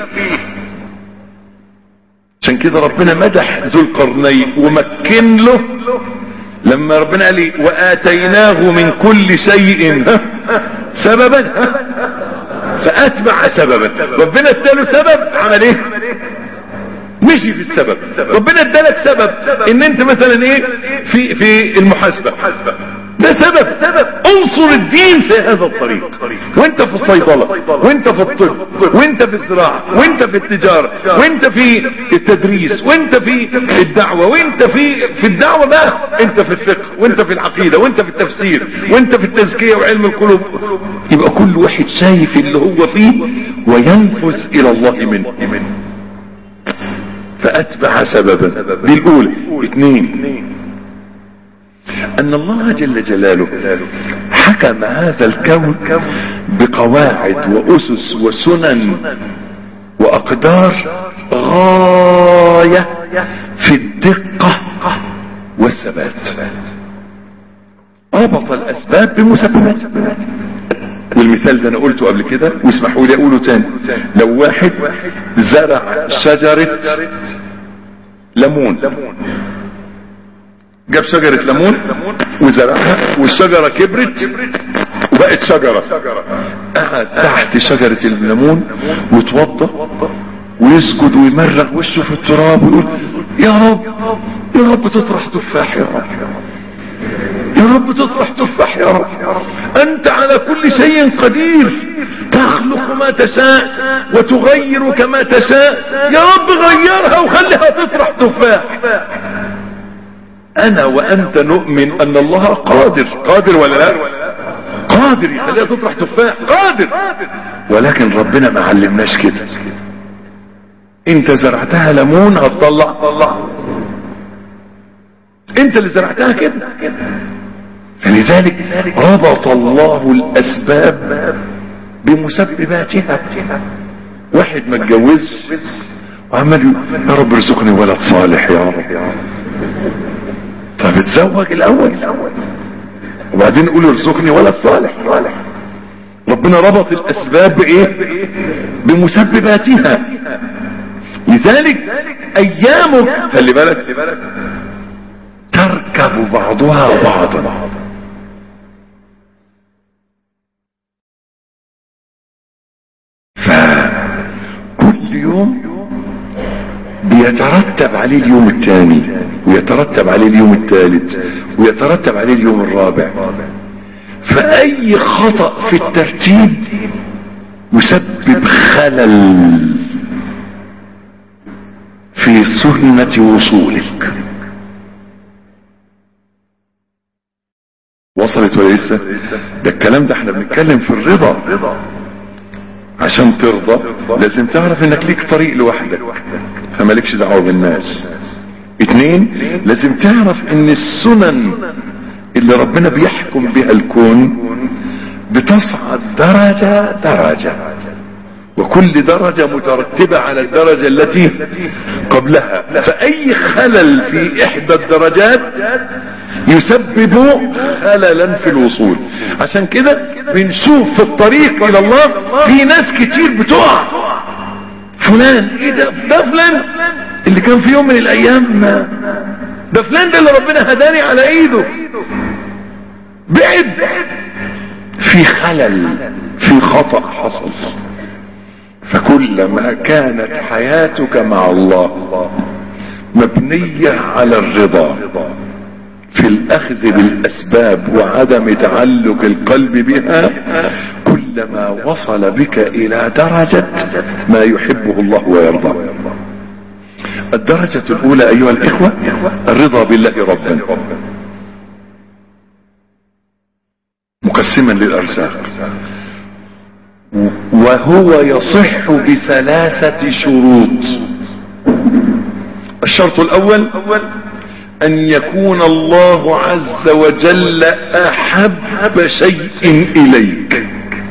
عشان كده ربنا مدح ذو القرنين ومكن له لما ربنا قال لي واتيناه من كل شيء سببا فاتبع سببا ربنا اداله سبب عمل ايه مشي في السبب ربنا ادالك سبب ان انت مثلا ايه في في المحاسبه ده سبب انصر الدين في هذا الطريق وانت في الصيدلة وانت في الطب وانت في الزراعة وانت في التجارة وانت في التدريس وانت في الدعوة وانت في في الدعوة بقى انت في الفقه وانت في العقيدة وانت في التفسير وانت في التزكية وعلم القلوب يبقى كل واحد شايف اللي هو فيه وينفذ الى الله منه فاتبع سببا دي الاولى اثنين ان الله جل جلاله حكم هذا الكون بقواعد واسس وسنن واقدار غاية في الدقة والثبات ربط الاسباب بمسببات والمثال ده انا قلته قبل كده واسمحوا لي اقوله تاني لو واحد زرع شجرة ليمون جاب شجرة ليمون وزرعها والشجرة كبرت وبقت شجرة قعد تحت شجرة الليمون وتوضى ويسجد ويمرغ وشه في التراب ويقول يا رب يا رب تطرح تفاح يا رب يا رب تطرح تفاح يا رب انت على كل شيء قدير تخلق ما تشاء وتغير كما تشاء يا رب غيرها وخليها تطرح تفاح انا وانت نؤمن ان الله قادر قادر ولا لا قادر يخليها تطرح تفاح قادر ولكن ربنا ما علمناش كده انت زرعتها ليمون هتطلع طلع انت اللي زرعتها كده فلذلك ربط الله الاسباب بمسبباتها واحد ما اتجوزش وعمال يقول يا رب ارزقني ولد صالح يا رب طب اتزوج الاول وبعدين قول ارزقني ولد صالح ربنا ربط الاسباب بايه بمسبباتها لذلك ايامك خلي بالك تركب بعضها بعضا فكل يوم بيترتب عليه اليوم الثاني ويترتب عليه اليوم الثالث ويترتب عليه اليوم الرابع فأي خطأ في الترتيب يسبب خلل في سنة وصولك وصلت ولا لسه ده الكلام ده احنا بنتكلم في الرضا عشان ترضى لازم تعرف انك ليك طريق لوحدك فمالكش دعوه بالناس اتنين لازم تعرف ان السنن اللي ربنا بيحكم بها الكون بتصعد درجة درجة وكل درجة مترتبة على الدرجة التي قبلها فأي خلل في إحدى الدرجات يسبب خللا في الوصول عشان كده بنشوف في الطريق إلى الله في ناس كتير بتقع فلان ايه ده ده فلان اللي كان في يوم من الايام ده فلان ده اللي ربنا هداني على ايده بعد في خلل في خطأ حصل فكلما كانت حياتك مع الله مبنية على الرضا في الاخذ بالاسباب وعدم تعلق القلب بها كلما وصل بك الى درجة ما يحبه الله ويرضى الدرجة الاولى ايها الاخوة الرضا بالله ربا مقسما للارزاق وهو يصح بثلاثة شروط الشرط الاول ان يكون الله عز وجل احب شيء اليك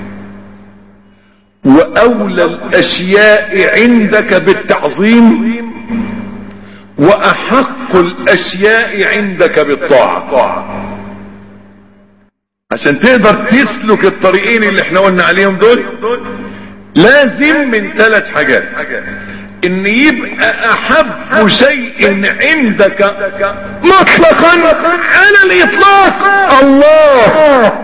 واولى الاشياء عندك بالتعظيم واحق الاشياء عندك بالطاعة عشان تقدر تسلك الطريقين اللي احنا قلنا عليهم دول لازم من ثلاث حاجات ان يبقى احب شيء عندك مطلقا على الاطلاق الله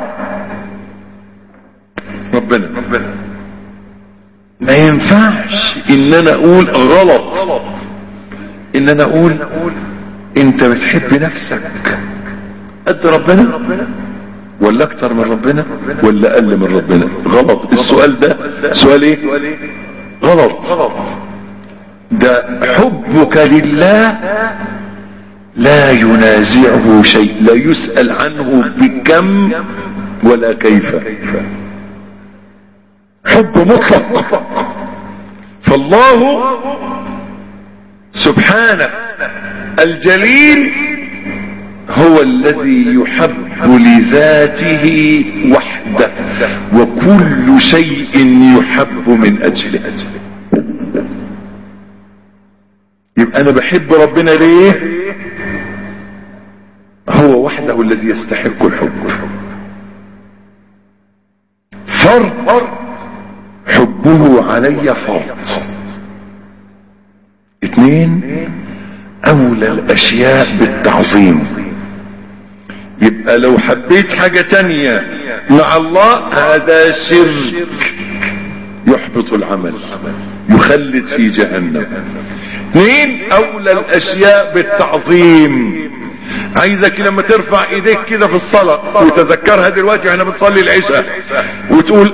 ربنا ربنا ما ينفعش ان انا اقول غلط ان انا اقول انت بتحب نفسك قد ربنا ولا اكتر من ربنا ولا اقل من ربنا غلط السؤال ده سؤال ايه غلط ده حبك لله لا ينازعه شيء لا يسأل عنه بكم ولا كيف حب مطلق فالله سبحانه الجليل هو الذي يحب لذاته وحده وكل شيء يحب من اجله يبقى انا بحب ربنا ليه هو وحده الذي يستحق الحب فرض حبه علي فرض اثنين اولى الاشياء بالتعظيم يبقى لو حبيت حاجة تانية مع الله هذا شرك يحبط العمل يخلد في جهنم اثنين اولى الاشياء بالتعظيم عايزك لما ترفع ايديك كده في الصلاة وتذكرها دلوقتي احنا بنصلي العشاء وتقول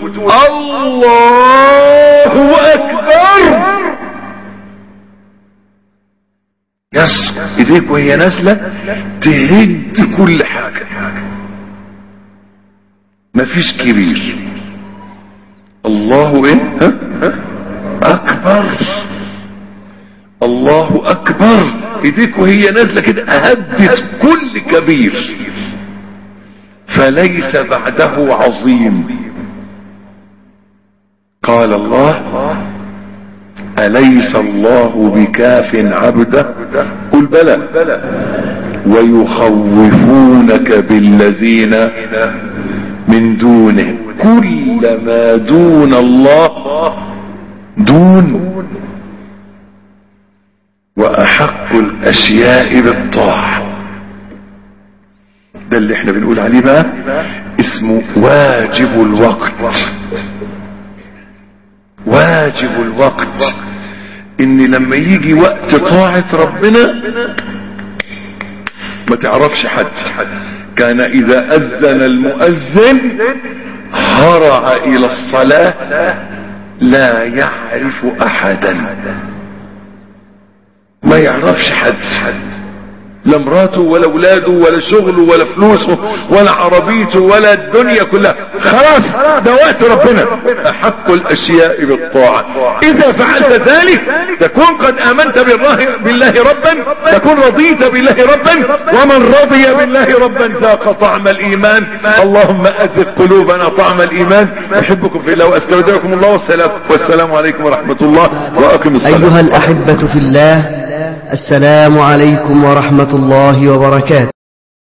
الله اكبر يس ايديك وهي نازلة تهد كل حاجة مفيش كبير الله ايه ها؟ ها؟ اكبر الله اكبر ايديك وهي نازله كده اهدت كل كبير فليس بعده عظيم قال الله اليس الله بكاف عبده قل بلى ويخوفونك بالذين من دونه كل ما دون الله دون واحق الاشياء بالطاعة ده اللي احنا بنقول عليه بقى اسمه واجب الوقت واجب الوقت ان لما يجي وقت طاعة ربنا ما تعرفش حد كان اذا اذن المؤذن هرع الى الصلاة لا يعرف احدا ما يعرفش حد لا مراته ولا اولاده ولا شغله ولا فلوسه ولا عربيته ولا الدنيا كلها خلاص ده وقت ربنا احق الاشياء بالطاعة اذا فعلت ذلك تكون قد امنت بالله, بالله ربا تكون رضيت بالله ربا ومن رضي بالله ربا ذاق طعم الايمان اللهم اذق قلوبنا طعم الايمان احبكم في الله واستودعكم الله والسلام والسلام عليكم ورحمة الله واقم الصلاة أيها الأحبة في الله السلام عليكم ورحمة الله وبركاته